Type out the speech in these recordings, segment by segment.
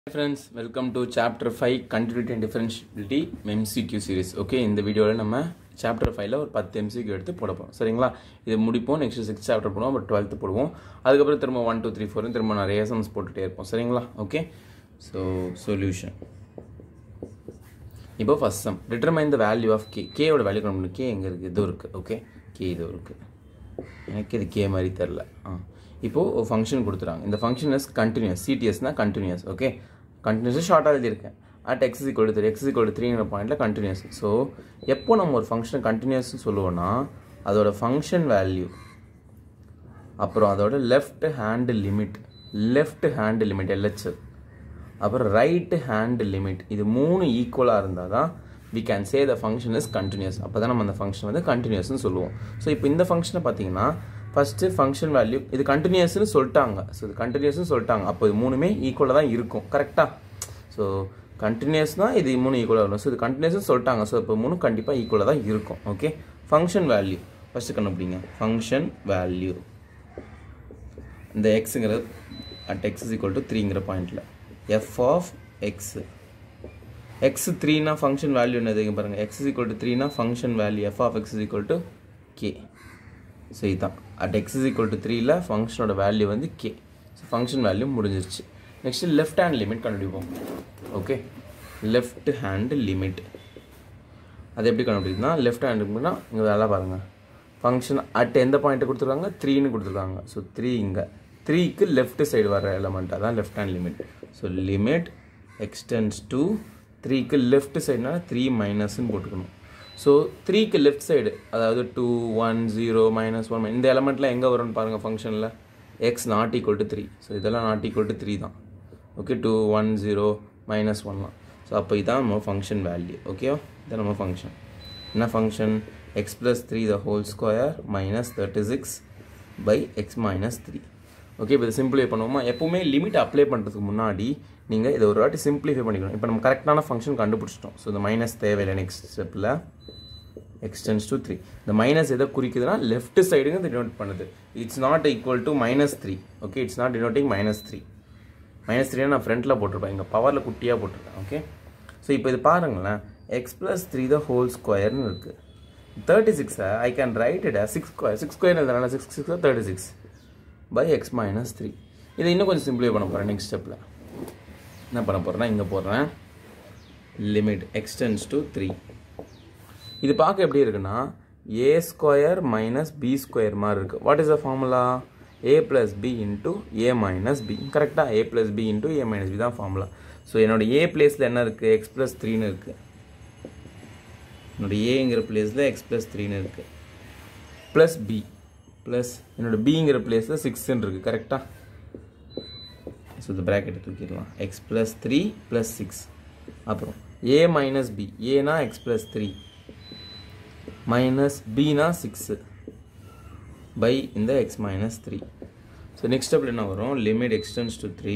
Friends welcome to chapter five continuity and differentiability MCQ series okay இந்த வீடியோவில் நம்ம chapter ஃபைவ்ல ஒரு பத்து எம்சிக்யூ எடுத்து போட போகிறோம் சரிங்களா இது முடிப்போம் நெக்ஸ்ட் சிக்ஸ் சாப்டர் போடுவோம் அப்புறம் டுவெல்த்து போடுவோம் அதுக்கப்புறம் திரும்ப ஒன் டூ த்ரீ ஃபோர் திரும்ப நிறைய சம்ஸ் போட்டுகிட்டே இருப்போம் சரிங்களா ஓகே ஸோ சொல்யூஷன் இப்போ first sum determine the value of K கேயோட வேல்யூ கண்டுபிடிக்கணும் கே எங்கே இருக்குது இது இருக்குது ஓகே கே இது இருக்குது எனக்கு இது கே மாதிரி தெரில ஆ இப்போது ஒரு ஃபங்க்ஷன் கொடுத்துறாங்க இந்த ஃபங்க்ஷன் இஸ் கண்டினியூஸ் சிடிஎஸ்னால் கண்டினியூஸ் ஓகே கண்டினியூஸ் ஷார்ட்டாக எழுதியிருக்கேன் at x is three x is த்ரீங்கிற பாயிண்டில் கண்டினியூஸ் ஸோ எப்போ நம்ம ஒரு ஃபங்க்ஷனை கண்டினியூஸ் சொல்லுவோன்னா அதோட ஃபங்க்ஷன் வேல்யூ அப்புறம் அதோட left hand limit left hand limit LH அப்புறம் ரைட் ஹேண்ட் லிமிட் இது மூணு ஈக்குவலாக இருந்தால் தான் we can say the function is continuous அப்போ தான் நம்ம அந்த ஃபங்க்ஷன் வந்து கண்டினியூஸ்னு சொல்லுவோம் ஸோ இப்போ இந்த ஃபங்க்ஷனை பார்த்தீங்கன்னா ஃபஸ்ட்டு ஃபங்க்ஷன் வேல்யூ இது கண்டினியூஸ்னு சொல்லிட்டாங்க ஸோ இது கண்டினியூஸ்னு சொல்லிட்டாங்க அப்போ இது மூணுமே ஈக்குவலாக தான் இருக்கும் கரெக்டாக ஸோ கண்டினியூஸ்னால் இது மூணு ஈக்குவலாக வரும் ஸோ இது கண்டினியூஸ்னு சொல்லிட்டாங்க ஸோ இப்போ மூணு கண்டிப்பாக ஈக்குவலாக தான் இருக்கும் ஓகே ஃபங்க்ஷன் வேல்யூ ஃபஸ்ட்டு கண்டுபிடிங்க ஃபங்க்ஷன் வேல்யூ இந்த எக்ஸுங்கிறது at x is equal to த்ரீங்கிற பாயிண்டில் எஃப் ஆஃப் எக்ஸ் எக்ஸ் த்ரீனா ஃபங்க்ஷன் வேல்யூ என்னது இங்கே பாருங்கள் எக்ஸ் இஸ் ஈக்குவல் டு த்ரீனா function value f of x is equal to K so இதுதான் at x is equal to த்ரீல ஃபங்க்ஷனோட வேல்யூ வந்து கே ஸோ ஃபங்க்ஷன் வேல்யூ முடிஞ்சிருச்சு நெக்ஸ்ட்டு லெஃப்ட் ஹேண்ட் லிமிட் கண்டுபிடிப்போம் ஓகே லெஃப்ட் ஹேண்ட் லிமிட் அது எப்படி கண்டுபிடிக்குதுன்னா left hand லிமிட்னா இங்கே வேலை பாருங்கள் ஃபங்க்ஷன் அட் எந்த பாயிண்ட்டை கொடுத்துருக்காங்க த்ரீன்னு கொடுத்துருக்காங்க ஸோ த்ரீ இங்கே த்ரீக்கு லெஃப்ட் சைடு வர எலமெண்ட் அதான் left hand limit so limit extends to த்ரீக்கு லெஃப்ட் சைடுனா த்ரீ மைனஸ்ன்னு போட்டுக்கணும் ஸோ த்ரீக்கு லெஃப்ட் சைடு அதாவது two one zero minus one இந்த எலமெண்ட்லாம் எங்கே வரும்னு பாருங்கள் ஃபங்க்ஷனில் x not equal to three so இதெல்லாம் நாட் ஈக்குவல் டு த்ரீ தான் okay two one zero minus ஒன்லாம் ஸோ அப்போ இதான் நம்ம ஃபங்க்ஷன் வேல்யூ ஓகேவா இதான் நம்ம ஃபங்க்ஷன் என்ன function x plus three the whole square minus thirty six by x minus three okay இப்போ இதை சிம்பிளிஃபை பண்ணுவோமா எப்போவுமே லிமிட் அப்ளை பண்ணுறதுக்கு முன்னாடி நீங்கள் இதை ஒரு வாட்டி சிம்பிளிஃபை பண்ணிக்கணும் இப்போ நம்ம கரெக்டான ஃபங்க்ஷன் கண்டுபிடிச்சிட்டோம் ஸோ இந்த மைனஸ் தேவையில்லை நெக்ஸ்ட் ஸ்டெப்பில் எக்ஸ்டென்ஸ் டு த்ரீ இந்த மைனஸ் எதை குறிக்குதுன்னா லெஃப்ட் சைடுங்க டினோட் பண்ணுது it's not equal to minus three okay it's not denoting minus three minus three நான் ஃப்ரண்ட்டில் போட்டிருப்பேன் இங்கே பவரில் குட்டியாக போட்டிருக்கேன் ஓகே ஸோ இப்போ இது பாருங்களேன் x plus three the whole ஸ்கொயர்னு இருக்குது தேர்ட்டி சிக்ஸை I can write it six square six square எழுதுறேன் six six thirty six by x minus three இதை இன்னும் கொஞ்சம் சிம்பிளிஃபை பண்ண போகிறேன் நெக்ஸ்ட் ஸ்டெப்பில் என்ன பண்ண போகிறேன்னா இங்கே போடுறேன் லிமிட் எக்ஸ்டென்ஸ் டு த்ரீ இது பார்க்க எப்படி இருக்குன்னா A square minus B square மாதிரி இருக்குது what is the formula A plus B into A minus B கரெக்டாக A plus B into A minus B தான் ஃபார்முலா ஸோ என்னோட ஏ பிளேஸில் என்ன இருக்குது எக்ஸ் ப்ளஸ் த்ரீன்னு இருக்குது என்னோட ஏங்கிற பிளேஸில் எக்ஸ் ப்ளஸ் த்ரீன்னு இருக்குது ப்ளஸ் பி ப்ளஸ் என்னோட பிங்கிற பிளேஸில் சிக்ஸ்ன்னு இருக்குது கரெக்டாக ஸோ இந்த ப்ராக்கெட்டை தூக்கிடலாம் x plus three plus six அப்புறம் ஏ மைனஸ் பி ஏனா எக்ஸ் ப்ளஸ் த்ரீ மைனஸ் பினா சிக்ஸு பை இந்த x minus three so next ஸ்டெப்பில் என்ன வரும் limit extends to three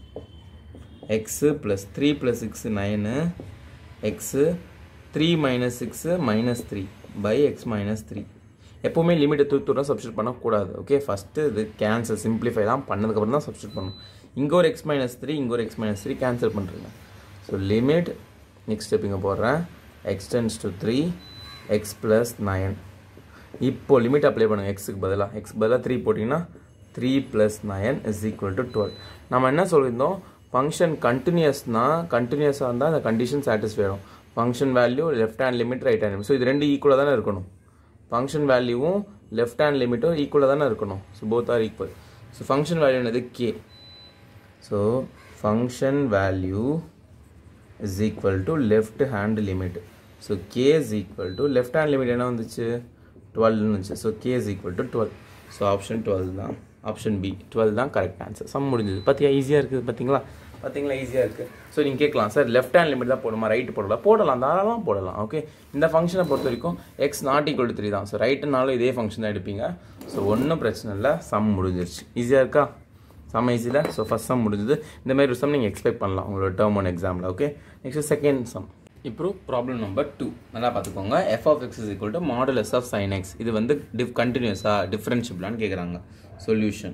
x plus three plus six nine x three minus six minus three by x minus three எப்போவுமே லிமிட்டை தூத்துறோம் substitute பண்ணக்கூடாது okay first இது கேன்சல் சிம்பிளிஃபை தான் பண்ணதுக்கப்புறம் தான் சப்ஸ்டியூட் பண்ணணும் இங்கே ஒரு எக்ஸ் மைனஸ் த்ரீ இங்கே ஒரு எக்ஸ் மைனஸ் த்ரீ கேன்சல் பண்ணுறேங்க ஸோ லிமிட் நெக்ஸ்ட் ஸ்டெப் இங்கே போடுறேன் x tends to three x plus nine இப்போது லிமிட் அப்ளை பண்ணுங்கள் எக்ஸுக்கு பதிலாக எக்ஸ் பதிலாக த்ரீ போட்டிங்கன்னா three plus nine is equal to twelve நம்ம என்ன சொல்லியிருந்தோம் ஃபங்க்ஷன் கண்டினியூஸ்னால் கண்டினியூஸாக இருந்தால் அந்த கண்டிஷன் சாட்டிஸ்ஃபை ஆகும் function value left hand limit right hand limit so இது ரெண்டு ஈக்குவலாக தானே இருக்கணும் ஃபங்க்ஷன் வேல்யூவும் லெஃப்ட் ஹேண்ட் லிமிட்டும் ஈக்குவலாக தானே இருக்கணும் so both are equal so function value என்னது K so function value is equal to left hand limit so K is equal to left hand limit என்ன வந்துச்சு டுவெல்னு வந்துச்சு so K is equal to twelve so option twelve தான் option B twelve தான் correct answer sum முடிஞ்சது பார்த்தியா ஈஸியாக இருக்குது பார்த்தீங்களா பார்த்தீங்களா ஈஸியாக இருக்குது ஸோ நீங்கள் கேட்கலாம் சார் லெஃப்ட் ஹேண்ட் லிமிட் தான் போடுமா ரைட்டு போடலாம் போடலாம் தாராளமாக போடலாம் ஓகே இந்த ஃபங்க்ஷனை பொறுத்த வரைக்கும் x not equal to three தான் ஸோ ரைட்டுனாலும் இதே ஃபங்க்ஷன் தான் எடுப்பீங்க ஸோ ஒன்றும் பிரச்சனை இல்லை சம் முடிஞ்சிருச்சு ஈஸியாக இருக்கா செம்ம ஈஸியில் ஸோ ஃபஸ்ட் சம் முடிஞ்சது இந்த மாதிரி ஒரு சம் நீங்கள் எக்ஸ்பெக்ட் பண்ணலாம் உங்களோட டேர்ம் ஒன் எக்ஸாமில் ஓகே நெக்ஸ்ட் செகண்ட் சம் இப்போ ப்ராப்ளம் நம்பர் டூ நல்லா பார்த்துக்கோங்க f of x is equal to modulus of sine x இது வந்து டிஃப் கண்டினியூஸாக டிஃப்ரென்ஷியபிளான்னு கேட்குறாங்க சொல்யூஷன்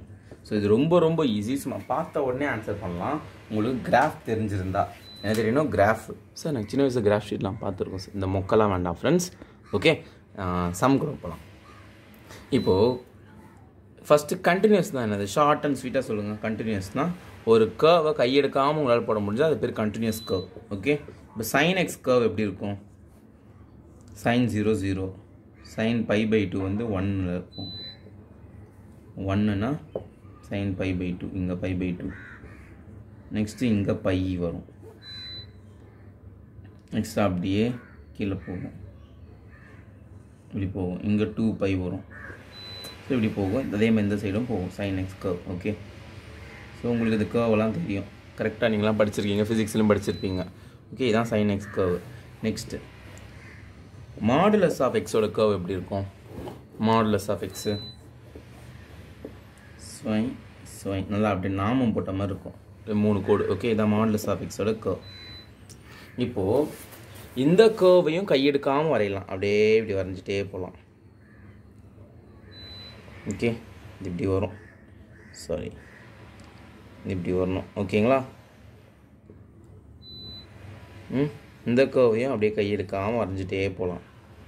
ஸோ இது ரொம்ப ரொம்ப ஈஸி சும்மா பார்த்த உடனே ஆன்சர் பண்ணலாம் உங்களுக்கு கிராஃப் தெரிஞ்சிருந்தா என்ன தெரியணும் கிராஃப் சார் எனக்கு சின்ன வயசு கிராஃப் ஷீட்லாம் பார்த்துருக்கோம் சார் இந்த மொக்கெல்லாம் வேண்டாம் ஃப்ரெண்ட்ஸ் ஓகே சம் கூட போகலாம் இப்போது ஃபஸ்ட்டு கண்டினியூஸ் தான் என்னது ஷார்ட் அண்ட் ஸ்வீட்டாக சொல்லுங்கள் கண்டினியூஸ்னால் ஒரு கர்வை கையெடுக்காமல் உங்களால் போட முடிஞ்சால் அது பேர் கண்டினியூஸ் கர்வ் ஓகே இப்போ சைன் எக்ஸ் கர்வ் எப்படி இருக்கும் sine zero zero sine pi by two வந்து ஒன்னில் இருக்கும் ஒன்னுனா சைன் பை பை டூ இங்கே பை பை டூ நெக்ஸ்ட்டு இங்கே பை வரும் நெக்ஸ்ட் அப்படியே கீழே போகும் இப்படி போகும் இங்கே டூ பை வரும் ஸோ இப்படி போகும் அதே மாதிரி இந்த சைடும் போகும் sine x curve okay so உங்களுக்கு இது கர்வெல்லாம் தெரியும் கரெக்டாக நீங்களாம் படிச்சிருக்கீங்க ஃபிசிக்ஸ்லையும் படிச்சிருப்பீங்க ஓகே இதான் sine x curve next modulus of எக்ஸோட கர்வ் எப்படி இருக்கும் மாடுலஸ் ஆஃப் எக்ஸு ஸ்வைன் ஸ்வைன் நல்லா அப்படி நாமம் போட்ட மாதிரி இருக்கும் இது மூணு கோடு ஓகே இதான் மாடுலஸ் ஆஃப் எக்ஸோட கர்வ் இப்போது இந்த கர்வையும் கையெடுக்காமல் வரையலாம் அப்படியே இப்படி வரைஞ்சிட்டே போகலாம் ஓகே இது இப்படி வரும் சாரி இது இப்படி வரணும் ஓகேங்களா ம் இந்த கர்வையும் அப்படியே கையெடுக்காமல் வரைஞ்சிட்டே போகலாம்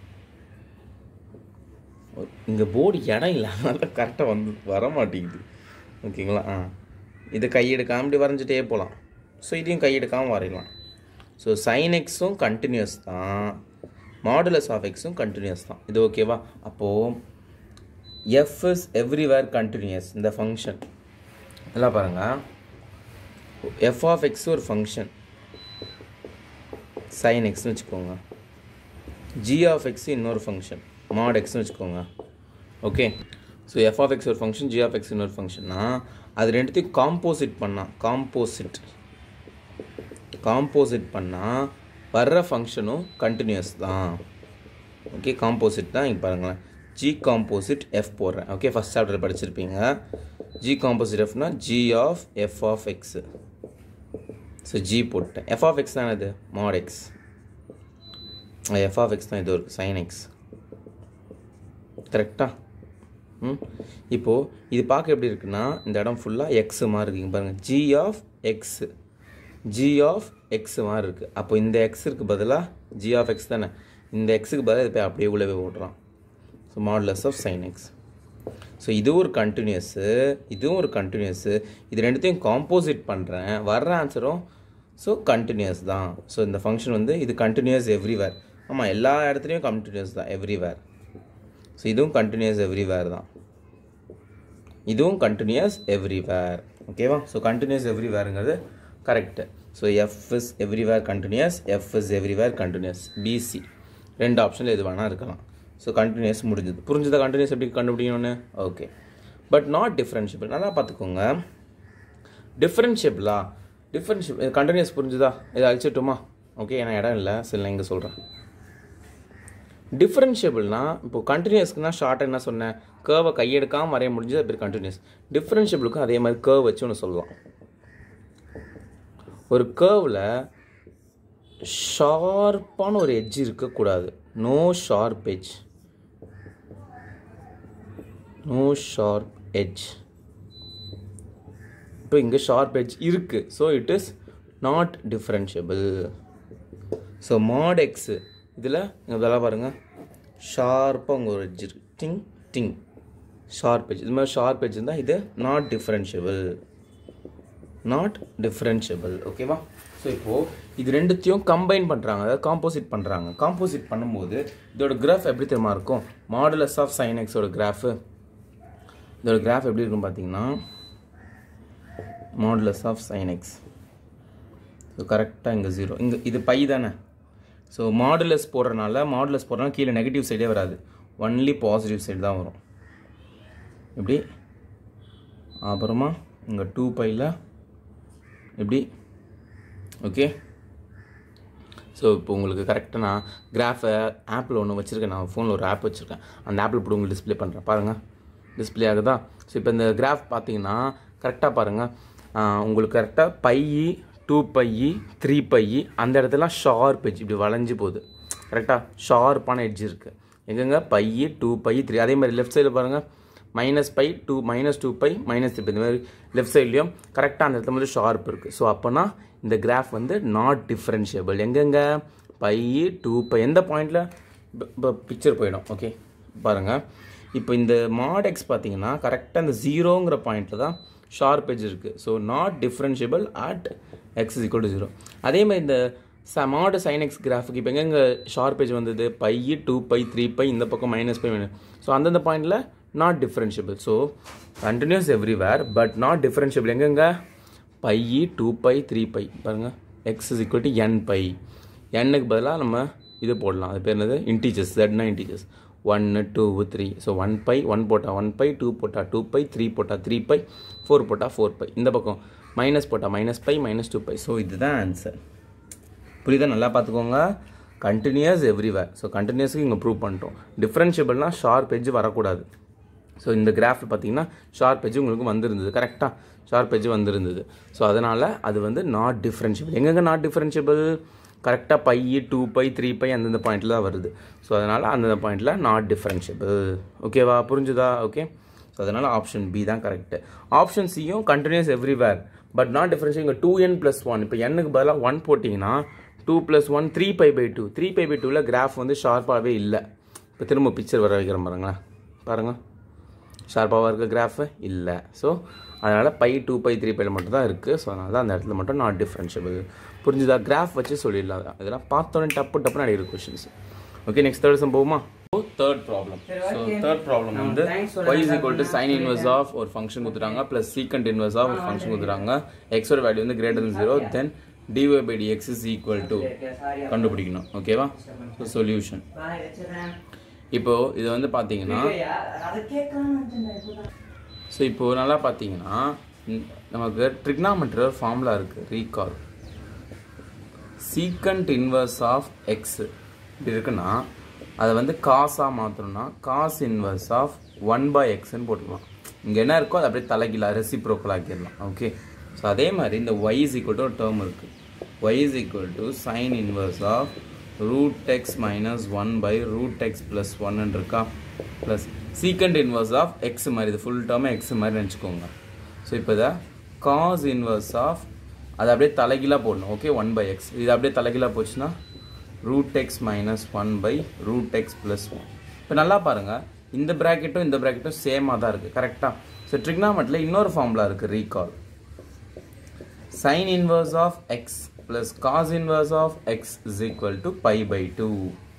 இங்கே போர்டு இடம் இல்லை அதனால கரெக்டாக வந்து வர மாட்டேங்குது ஓகேங்களா ஆ இதை கையெடுக்காமல் இப்படி வரைஞ்சிட்டே போகலாம் ஸோ இதையும் கையெடுக்காமல் வரையலாம் ஸோ சைன் எக்ஸும் கண்டினியூஸ் தான் மாடுலஸ் ஆஃப் எக்ஸும் கண்டினியூஸ் தான் இது ஓகேவா அப்போது எஃப் இஸ் எவ்ரிவேர் கண்டினியூஸ் இந்த ஃபங்க்ஷன் எல்லாம் பாருங்கள் எஃப் ஆஃப் எக்ஸ் ஒரு ஃபங்க்ஷன் சைன் எக்ஸ்னு வச்சுக்கோங்க ஜி ஆஃப் எக்ஸ் இன்னொரு ஃபங்க்ஷன் மாட் எக்ஸ்னு வச்சுக்கோங்க okay so f of x ஒரு ஃபங்க்ஷன் ஜி ஆஃப் எக்ஸ் இன்னொரு ஃபங்க்ஷன்னா அது ரெண்டுத்தையும் காம்போசிட் பண்ணால் காம்போசிட் காம்போசிட் பண்ணால் வர்ற ஃபங்க்ஷனும் கண்டினியூஸ் தான் ஓகே காம்போசிட் தான் இங்கே பாருங்களேன் ஜி காம்போசிட் எஃப் போடுறேன் ஓகே ஃபஸ்ட் சாப்டர் படிச்சிருப்பீங்க ஜி காம்போசிட் எஃப்னா G of f of x so G போட்டேன் எஃப் ஆஃப் எக்ஸ் தான் இது mod x f of x தான் இது இருக்குது சைன் எக்ஸ் கரெக்டாக ம் இப்போது இது பார்க்க எப்படி இருக்குன்னா இந்த இடம் ஃபுல்லாக எக்ஸு மாதிரி இருக்குங்க பாருங்கள் G of x G of x மாதிரி இருக்குது அப்போ இந்த எக்ஸுக்கு பதிலாக ஜி ஆஃப் எக்ஸ் தானே இந்த எக்ஸுக்கு பதிலாக இது போய் அப்படியே உள்ளவே ஓட்டுறான் so modulus of sine x so இதுவும் ஒரு கண்டினியூஸு இதுவும் ஒரு கண்டினியூஸு இது ரெண்டுத்தையும் காம்போசிட் பண்ணுறேன் வர்ற ஆன்சரும் ஸோ கண்டினியூஸ் தான் ஸோ இந்த ஃபங்க்ஷன் வந்து இது கண்டினியூஸ் எவ்ரிவேர் ஆமாம் எல்லா இடத்துலையும் கண்டினியூஸ் தான் எவ்ரிவேர் ஸோ இதுவும் கண்டினியூஸ் எவ்ரிவேர் தான் இதுவும் கண்டினியூஸ் எவ்ரிவேர் ஓகேவா ஸோ கண்டினியூஸ் எவ்ரிவேருங்கிறது correct so f is everywhere continuous f is everywhere continuous B C ரெண்டு ஆப்ஷனில் எது வேணால் இருக்கலாம் ஸோ கண்டினியூஸ் முடிஞ்சது புரிஞ்சதை கண்டினியூஸ் எப்படி கண்டுபிடிக்கணும்னு ஓகே பட் நாட் டிஃப்ரென்ஷியபிள் நல்லா பார்த்துக்கோங்க டிஃப்ரென்ஷியபிளா டிஃப்ரென்ஷியப் கண்டினியூஸ் புரிஞ்சுதா இதை அழிச்சிட்டுமா ஓகே ஏன்னா இடம் இல்லை சரி நான் இங்கே சொல்கிறேன் டிஃப்ரென்ஷியபிள்னா இப்போ கண்டினியூஸ்க்குனா ஷார்ட்டாக என்ன சொன்னேன் கேர்வை கையெடுக்காமல் வரைய முடிஞ்சது அது பேர் கண்டினியூஸ் டிஃப்ரென்ஷியபிளுக்கும் அதே மாதிரி கேர்வ் வச்சு ஒன்று சொல்லலாம் ஒரு கேர்வில் ஷார்ப்பான ஒரு எட்ஜ் இருக்கக்கூடாது no sharp edge no sharp edge இப்போ இங்கே ஷார்ப் எட்ஜ் இருக்குது so it is not differentiable so mod x இதில் இங்கே இதெல்லாம் பாருங்கள் ஷார்ப்பாக உங்கள் ஒரு எட்ஜ் இருக்கு டிங் டிங் ஷார்ப் எட்ஜ் இது மாதிரி ஷார்ப் எட்ஜ் இருந்தால் இது நாட் டிஃப்ரென்ஷியபிள் நாட் டிஃப்ரென்ஷியபிள் ஓகேவா ஸோ இப்போது இது ரெண்டுத்தையும் கம்பைன் பண்ணுறாங்க அதாவது காம்போசிட் பண்ணுறாங்க காம்போசிட் பண்ணும்போது இதோட கிராஃப் எப்படி தெரியுமா இருக்கும் மாடுலஸ் ஆஃப் சைன் எக்ஸோட கிராஃபு இதோட கிராஃப் எப்படி இருக்கும் பார்த்தீங்கன்னா modulus of sine x so கரெக்டாக இங்கே ஜீரோ இங்கே இது பை தானே ஸோ மாடுலஸ் போடுறனால மாடுலஸ் போடுறனால கீழே நெகட்டிவ் சைடே வராது ஒன்லி பாசிட்டிவ் சைடு தான் வரும் இப்படி அப்புறமா இங்கே டூ பையில் எப்படி ஓகே ஸோ இப்போ உங்களுக்கு கரெக்டாக நான் கிராஃபை ஆப்பில் ஒன்று வச்சுருக்கேன் நான் ஃபோனில் ஒரு ஆப் வச்சுருக்கேன் அந்த ஆப்பில் இப்படி உங்களுக்கு டிஸ்ப்ளே பண்ணுறேன் பாருங்கள் டிஸ்ப்ளே ஆகுதா ஸோ இப்போ இந்த கிராஃப் பார்த்தீங்கன்னா கரெக்டாக பாருங்கள் உங்களுக்கு கரெக்டாக pi two pi three pi அந்த இடத்துலாம் ஷார்ப் எட்ஜ் இப்படி வளைஞ்சு போகுது கரெக்டாக ஷார்ப்பான எட்ஜ் இருக்குது எங்கெங்க பை டூ பை த்ரீ அதே மாதிரி லெஃப்ட் சைடில் பாருங்கள் minus pi two minus two pi minus three இந்த மாதிரி லெஃப்ட் சைட்லேயும் கரெக்டாக அந்த இடத்துல வந்து ஷார்ப் இருக்குது ஸோ அப்போனா இந்த கிராஃப் வந்து நாட் டிஃப்ரென்ஷியபிள் எங்கெங்க பை டூ பை எந்த பாயிண்டில் இப்போ பிக்சர் போயிடும் ஓகே பாருங்கள் இப்போ இந்த மாட் எக்ஸ் பார்த்தீங்கன்னா கரெக்டாக இந்த ஜீரோங்கிற பாயிண்ட்டில் தான் ஷார்ப் எஜ் இருக்குது so not differentiable at x is equal to zero அதே மாதிரி இந்த ச மாடு சைன் எக்ஸ் கிராஃபுக்கு இப்போ எங்கெங்க ஷார்ப் எஜ் வந்தது pi two pi three pi இந்த பக்கம் மைனஸ் பை மைனஸ் ஸோ அந்தந்த பாயிண்டில் not differentiable so continuous everywhere but not differentiable எங்கெங்க pi two pi three pi பாருங்கள் x is equal to n pi எண்ணுக்கு பதிலாக நம்ம இது போடலாம் அது பேர் என்னது இன்டீஜர்ஸ் ஜெட்னா இன்டீஜர்ஸ் ஒன்று two three so one pi one போட்டால் ஒன் பை டூ போட்டால் டூ பை த்ரீ போட்டால் த்ரீ பை ஃபோர் போட்டால் ஃபோர் பை இந்த பக்கம் மைனஸ் போட்டால் minus pi minus two pi so இதுதான் ஆன்சர் புரியுதா நல்லா பார்த்துக்கோங்க கண்டினியூஸ் எவ்ரிவேர் ஸோ கண்டினியூஸுக்கு இங்கே ப்ரூவ் பண்ணிட்டோம் டிஃப்ரென்ஷியபிள்னா ஷார்ப் எஜ் வரக்கூடாது ஸோ இந்த கிராஃபில் பார்த்தீங்கன்னா ஷார்ப் எஜ் உங்களுக்கு வந்திருந்தது கரெக்டாக ஷார்ப் எஜ் வந்திருந்தது ஸோ அதனால் அது வந்து நாட் டிஃப்ரென்ஷியபிள் எங்கெங்கே நாட் டிஃப்ரென்ஷியபிள் கரெக்டாக pi two pi three pi அந்தந்த பாயிண்டில் தான் வருது ஸோ அதனால் அந்தந்த பாயிண்டில் நாட் டிஃப்ரென்ஷியபிள் ஓகேவா புரிஞ்சுதா ஓகே ஸோ அதனால் ஆப்ஷன் பி தான் கரெக்டு ஆப்ஷன் சியும் continuous everywhere but not differential இங்கே டூ என் ப்ளஸ் ஒன் இப்போ எண்ணுக்கு பதிலாக ஒன் போட்டிங்கன்னா two plus one three pi by two three pi pi டூவில் கிராஃப் வந்து ஷார்ப்பாகவே இல்லை இப்போ திரும்ப பிக்சர் வர வைக்கிறேன் பாருங்களேன் பாருங்கள் ஷார்ப்பாக இருக்க கிராஃபு இல்லை ஸோ அதனால் பை டூ பை த்ரீ பையில் மட்டும் தான் இருக்குது ஸோ அதனால தான் அந்த இடத்துல மட்டும் நாட் டிஃப்ரென்ஷியபிள் புரிஞ்சுதா கிராஃப் வச்சு சொல்லிடலாம் அதான். இதெல்லாம் பார்த்தோன்னே டப்பு டப்புன்னு அடிக்கிற questions okay next third sum போகுமா third problem so third problem வந்து y is equal to sin inverse of ஒரு ஃபங்க்ஷன் கொடுத்துறாங்க ப்ளஸ் secant inverse of ஒரு ஃபங்க்ஷன் கொடுத்துறாங்க x ஓட வேல்யூ வந்து greater than zero then dy by dx is equal to கண்டுபிடிக்கணும் ஓகேவா ஸோ சொல்யூஷன் இப்போ இது வந்து பார்த்தீங்கன்னா ஸோ இப்போ நல்லா பார்த்தீங்கன்னா ம், நமக்கு ட்ரிக்னாமெட்ரி ஒரு ஃபார்முலா இருக்குது recall secant inverse of x இப்படி இருக்குன்னா அதை வந்து காசாக மாற்றணும்னா cos inverse of one by எக்ஸ்ன்னு போட்டுக்கலாம் இங்கே என்ன இருக்கோ அதை அப்படியே தலைகீழா ரெசிப்ரோக்கல் ஆக்கிடலாம் ஓகே ஸோ அதே மாதிரி இந்த ஒய் இஸ் ஈக்குவல் டு ஒரு டேர்ம் இருக்குது y is equal to sine inverse of root x minus one by root x plus ஒன்னு இருக்கா plus secant inverse of x மாதிரி இது ஃபுல் டேர்மே எக்ஸ் மாதிரி நினச்சிக்கோங்க ஸோ இப்போ இதை காஸ் இன்வர்ஸ் ஆஃப் அது அப்படியே தலைகீழாக போடணும் ஓகே ஒன் பை எக்ஸ் இது அப்படியே தலைகீழாக போச்சுன்னா root x minus one by root x plus one இப்போ நல்லா பாருங்கள் இந்த ப்ராக்கெட்டும் இந்த ப்ராக்கெட்டும் சேமாக தான் இருக்குது கரெக்டாக ஸோ ட்ரிக்னாமெட்டில் இன்னொரு ஃபார்முலா இருக்குது recall sin inverse of x plus cos inverse of x is equal to pi by 2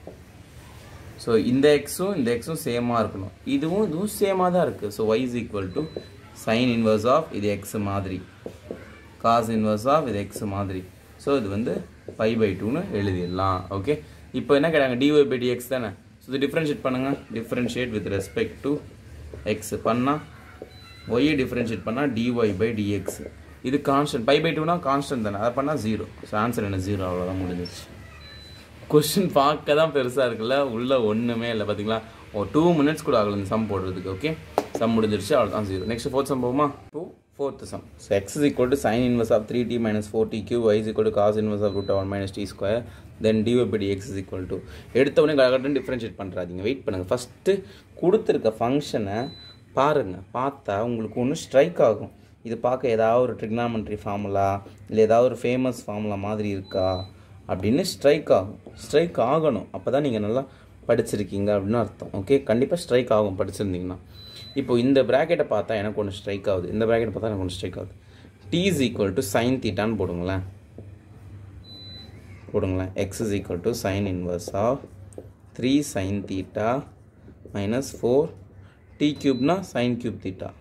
so இந்த எக்ஸும் இந்த எக்ஸும் சேமாக இருக்கணும் இதுவும் இதுவும் சேமாக தான் இருக்குது so y is equal to sin inverse of இது எக்ஸ் மாதிரி cos inverse of இது எக்ஸ் மாதிரி ஸோ இது வந்து பை பை டூன்னு எழுதிடலாம் ஓகே இப்போ என்ன கேட்டாங்க dy by dx தானே ஸோ இது டிஃப்ரென்ஷியேட் பண்ணுங்கள் differentiate with respect to x பண்ணால் ஒய்யை டிஃப்ரென்ஷியேட் பண்ணால் dy பை dx இது கான்ஸ்டன்ட் பை பை டூனா கான்ஸ்டன்ட் தானே அதை பண்ணால் ஜீரோ ஸோ ஆன்சர் என்ன ஜீரோ அவ்வளோதான் முடிஞ்சிச்சு கொஷின் பார்க்க தான் பெருசாக இருக்குல்ல உள்ள ஒன்றுமே இல்லை பார்த்தீங்களா ஒரு டூ மினிட்ஸ் கூட ஆகல இந்த சம் போடுறதுக்கு ஓகே சம் முடிஞ்சிருச்சு அவ்வளோதான் ஜீரோ நெக்ஸ்ட் ஃபோர்த் சம் போகுமா to fourth sum so x is equal to sine inverse of three t minus four t cube y is equal to cos inverse of root one minus t square then dy by x is equal to எடுத்தவொடனே கரெக்டாக differentiate பண்ணுறாதீங்க wait பண்ணுங்கள் first கொடுத்துருக்க ஃபங்க்ஷனை பாருங்கள் பார்த்தா உங்களுக்கு ஒன்று ஸ்ட்ரைக் ஆகும் இது பார்க்க ஏதாவது ஒரு ட்ரிக்னாமெண்ட்ரி ஃபார்முலா இல்லை ஏதாவது ஒரு ஃபேமஸ் ஃபார்முலா மாதிரி இருக்கா அப்படின்னு ஸ்ட்ரைக் ஆகும் ஸ்ட்ரைக் ஆகணும் அப்போ தான் நீங்கள் நல்லா படிச்சிருக்கீங்க அப்படின்னு அர்த்தம் ஓகே கண்டிப்பாக ஸ்ட்ரைக் ஆகும் படிச்சிருந்தீங்கன்னா இப்போ இந்த ப்ராக்கெட்டை பார்த்தா எனக்கு ஒன்று ஸ்ட்ரைக் ஆகுது இந்த ப்ராக்கெட் பார்த்தா எனக்கு ஒன்று ஸ்ட்ரைக் ஆகுது t is equal to sine தீட்டான்னு போடுங்களேன் போடுங்களேன் x is equal to sine inverse of three sine theta minus four t க்யூப்னா சைன் க்யூப் தீட்டா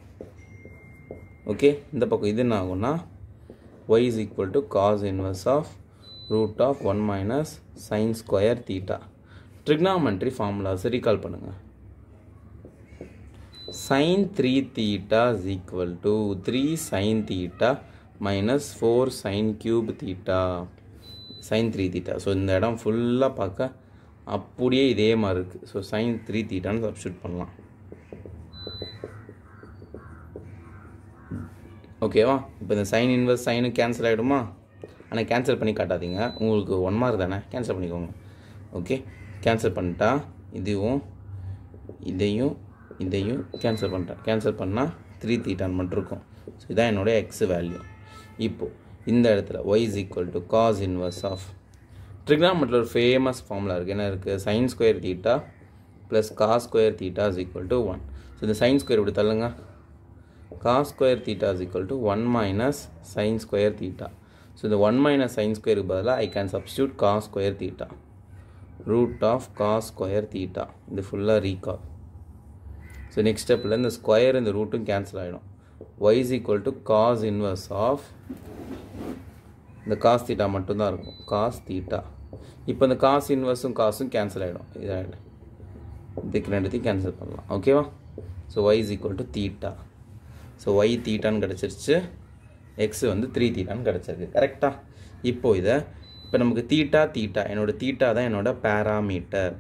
ஓகே இந்த பக்கம் இது என்ன ஆகும்னா y is equal to cos inverse of root of 1 minus sin square theta trigonometry formulas recall பண்ணுங்க sin 3 theta is equal to 3 sin theta minus 4 sin cube theta sin 3 theta so இந்த இடம் ஃபுல்லாக பார்க்க அப்படியே இதே மாதிரி இருக்குது ஸோ sin 3 thetaன்னு சப்ஸ்டியூட் பண்ணலாம் ஓகேவா இப்போ இந்த சைன் இன்வர்ஸ் சைனு கேன்சல் ஆகிடுமா ஆனால் கேன்சல் பண்ணி காட்டாதீங்க உங்களுக்கு ஒன் மார்க் தானே கேன்சல் பண்ணிக்கோங்க ஓகே கேன்சல் பண்ணிட்டா இதுவும் இதையும் இதையும் கேன்சல் பண்ணுறேன் கேன்சல் பண்ணால் த்ரீ தீட்டான் மட்டும் இருக்கும் ஸோ இதான் என்னோட எக்ஸ் வேல்யூ இப்போது இந்த இடத்துல y is equal to cos inverse of ட்ரிக்னாமெட்ரியில் ஒரு ஃபேமஸ் ஃபார்முலா இருக்குது என்ன இருக்குது sine square theta plus cos square theta is equal to one so இந்த சைன் ஸ்கொயர் இப்படி தள்ளுங்க cos square theta is equal to one minus sine square theta so இந்த one minus sine ஸ்கொயருக்கு பதிலாக I can substitute cos square theta root of cos square theta இது ஃபுல்லாக recall so next ஸ்டெப்பில் இந்த square இந்த ரூட்டும் கேன்சல் ஆகிடும் y is equal to cos inverse of இந்த காஸ் தீட்டா மட்டும்தான் இருக்கும் காஸ் தீட்டா இப்போ இந்த காஸ் இன்வர்ஸும் காசும் கேன்சல் ஆகிடும் இதாகிடும் இதுக்கு ரெண்டுத்தையும் கேன்சல் பண்ணலாம் ஓகேவா so y is equal to theta so y தீட்டான்னு கிடச்சிருச்சு எக்ஸ் வந்து த்ரீ தீட்டான்னு கிடச்சிருக்கு கரெக்டாக இப்போ இதை இப்போ நமக்கு தீட்டா தீட்டா என்னோட தீட்டா தான் என்னோட பேராமீட்டர்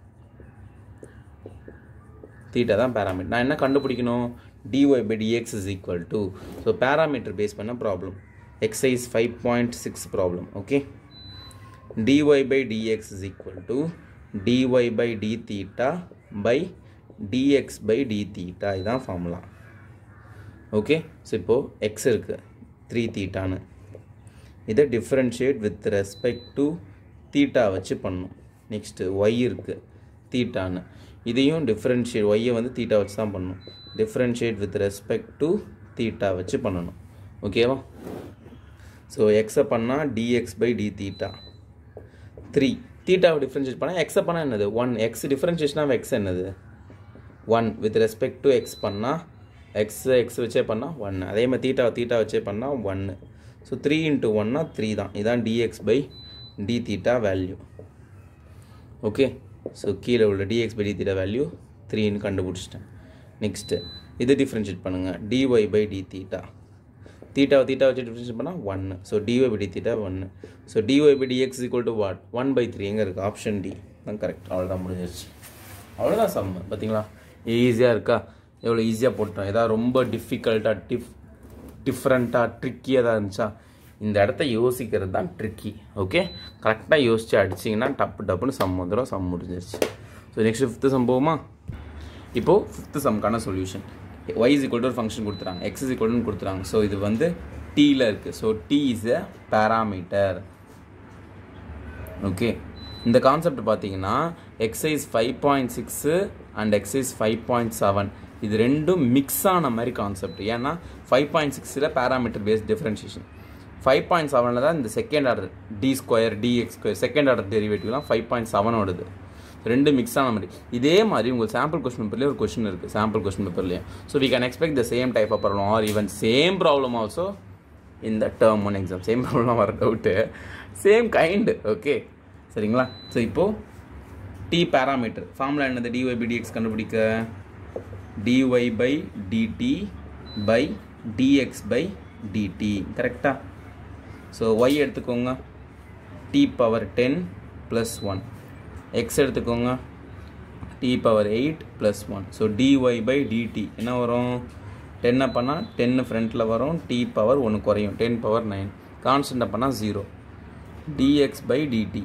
தீட்டா தான் பேராமீட்டர் நான் என்ன கண்டுபிடிக்கணும் d y by dx is equal to so parameter base பண்ண problem exercise five point six problem okay d y by dx is equal to d y by d theta by d x by d theta இதுதான் formula okay so இப்போது x இருக்குது three தீட்டான்னு இதை differentiate with respect to theta வச்சு பண்ணும் next Y இருக்குது தீட்டான்னு இதையும் differentiate ஒய்யை வந்து தீட்டா வச்சு தான் பண்ணணும் differentiate with respect to theta வச்சு பண்ணணும் ஓகேவா ஸோ எக்ஸை பண்ணால் d x by d theta three தீட்டாவை டிஃப்ரென்ஷியேட் பண்ணால் எக்ஸை பண்ணால் என்னது ஒன் எக்ஸ் டிஃப்ரென்ஷியேஷனாக எக்ஸ் என்னது one with respect to x பண்ணால் எக்ஸ் எக்ஸ் வச்சே பண்ணால் ஒன்று அதே மாதிரி தீட்டா தீட்டா வச்சே பண்ணால் ஒன்று ஸோ த்ரீ இன்ட்டு ஒன்னா த்ரீ தான் இதான் d x by d theta value okay so கீழே உள்ள d x by d theta value த்ரீன்னு கண்டுபிடிச்சிட்டேன் நெக்ஸ்ட்டு இது டிஃப்ரென்ஷியேட் பண்ணுங்கள் டிஒய் பை டி தீட்டா தீட்டாவை தீட்டா வச்சு டிஃப்ரென்ஷியேட் பண்ணால் ஒன்று so dy by d theta ஒன்று so dy by d x equal to what one by three எங்கே இருக்குது ஆப்ஷன் டி தான் கரெக்ட் அவ்வளோதான் முடிஞ்சிருச்சு அவ்வளோதான் சம்மு பார்த்தீங்களா ஈஸியாக இருக்கா எவ்வளோ ஈஸியாக போட்டோம் ஏதாவது ரொம்ப டிஃபிகல்ட்டாக டிஃப் டிஃப்ரெண்ட்டாக ட்ரிக்கியாக தான் இருந்துச்சா இந்த இடத்த யோசிக்கிறது தான் ட்ரிக்கி ஓகே கரெக்டாக யோசித்து அடிச்சிங்கன்னா டப்பு டப்புன்னு சம் வந்துடும் சம் முடிஞ்சிருச்சு ஸோ நெக்ஸ்ட் ஃபிஃப்த்து சம் போகுமா இப்போது ஃபிஃப்த்து சம்க்கான solution y is equal to ஒரு ஃபங்க்ஷன் கொடுத்துறாங்க எக்ஸ் இஸ் ஈக்குவல்னு கொடுத்துறாங்க ஸோ இது வந்து டீயில் இருக்குது so t is a parameter okay இந்த கான்செப்ட் பார்த்தீங்கன்னா exercise five point six and exercise five point seven இது ரெண்டும் மிக்ஸ் ஆன மாதிரி கான்செப்ட் ஏன்னா ஃபைவ் பாயிண்ட் சிக்ஸில் parameter base differentiation five point செவனில் தான் இந்த second order d square d x square second order டெரிவேட்டிவ்லாம் ஃபைவ் பாயிண்ட் செவனோடது ரெண்டு மிக்ஸ் ஆன மாதிரி இதே மாதிரி உங்கள் சாம்பிள் கொஸ்டின் பேப்பர்லேயே ஒரு கொஸ்டின் இருக்குது சாம்பிள் கொஸ்டின் பேப்பர்லேயும் so we can expect the same type of problem or even same problem also இந்த term one exam same problem வர டவுட்டு சேம் கைண்டு ஓகே சரிங்களா ஸோ இப்போது டி பேராமீட்டர் ஃபார்முலா என்னது d y by d x கண்டுபிடிக்க d y by d t by d x by d t கரெக்டாக so y எடுத்துக்கோங்க t power ten plus one x எடுத்துக்கோங்க t power eight plus one so dy by DD என்ன வரும் டென்னை பண்ணால் டென்னு ஃப்ரண்ட்டில் வரும் டி பவர் ஒன்று குறையும் டென் பவர் நைன் கான்ஸ்டண்ட்டை பண்ணால் zero d x by d t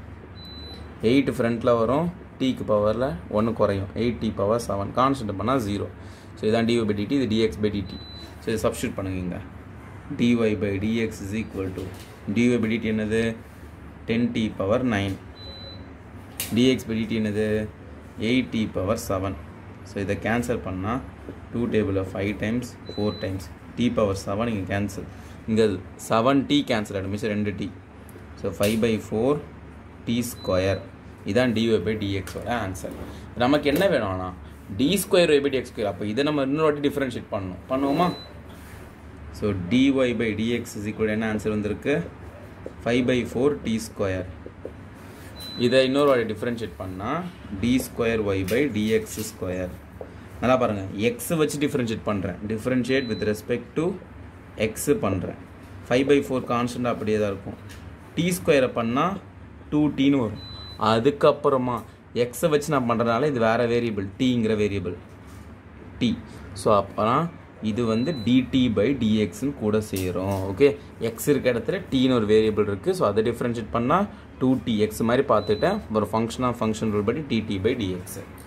eight ஃப்ரண்ட்டில் வரும் டிக்கு பவரில் ஒன்று குறையும் eight t power seven constant பண்ணால் ஜீரோ ஸோ இதான் டிஒய் பை டிடி இது டிஎக்ஸ் பை டிடி ஸோ இதை சப்ஸ்டியூட் பண்ணுங்க d y by dx is equal to d y by d t என்னது ten t power nine d x by d t என்னது eight t power seven so இதை cancel பண்ணால் two டேபிளில் five times four times t power seven இங்கே cancel இங்கே seven t cancel ஆகிடும் மிஸ் ரெண்டு t so five by four t square இதான் டிஒய் பை டிஎக்ஸோட ஆன்சர் நமக்கு என்ன வேணும்னா d square y by d x square அப்போ இதை நம்ம இன்னொரு வாட்டி டிஃப்ரென்ஷியேட் பண்ணணும் பண்ணுவோமா so dy by dx is equal என்ன ஆன்சர் வந்திருக்கு five by four t square இதை இன்னொரு வாட்டி டிஃப்ரென்ஷியேட் பண்ணால் d square y by d x square நல்லா பாருங்கள் எக்ஸ் வச்சு டிஃப்ரென்ஷியேட் பண்ணுறேன் differentiate with respect to x பண்ணுறேன் ஃபைவ் பை ஃபோர் கான்ஸ்டன்ட் அப்படியே தான் இருக்கும் டி ஸ்கொயரை பண்ணால் டூ டீன்னு வரும் அதுக்கப்புறமா எக்ஸை வச்சு நான் பண்ணுறதுனால இது வேறு வேரியபிள் டீங்கிற வேரியபிள் டி ஸோ அப்போனா இது வந்து டிடி பை டிஎக்ஸ்னு கூட செய்கிறோம் ஓகே எக்ஸ் இருக்க இடத்துல டீன்னு ஒரு வேரியபிள் இருக்குது ஸோ அதை டிஃப்ரென்ஷியேட் பண்ணால் டூ டி எக்ஸ் மாதிரி பார்த்துட்டேன் ஒரு ஃபங்க்ஷனாக ஃபங்க்ஷன் ரூல் படி டிடி பை டிஎக்ஸ்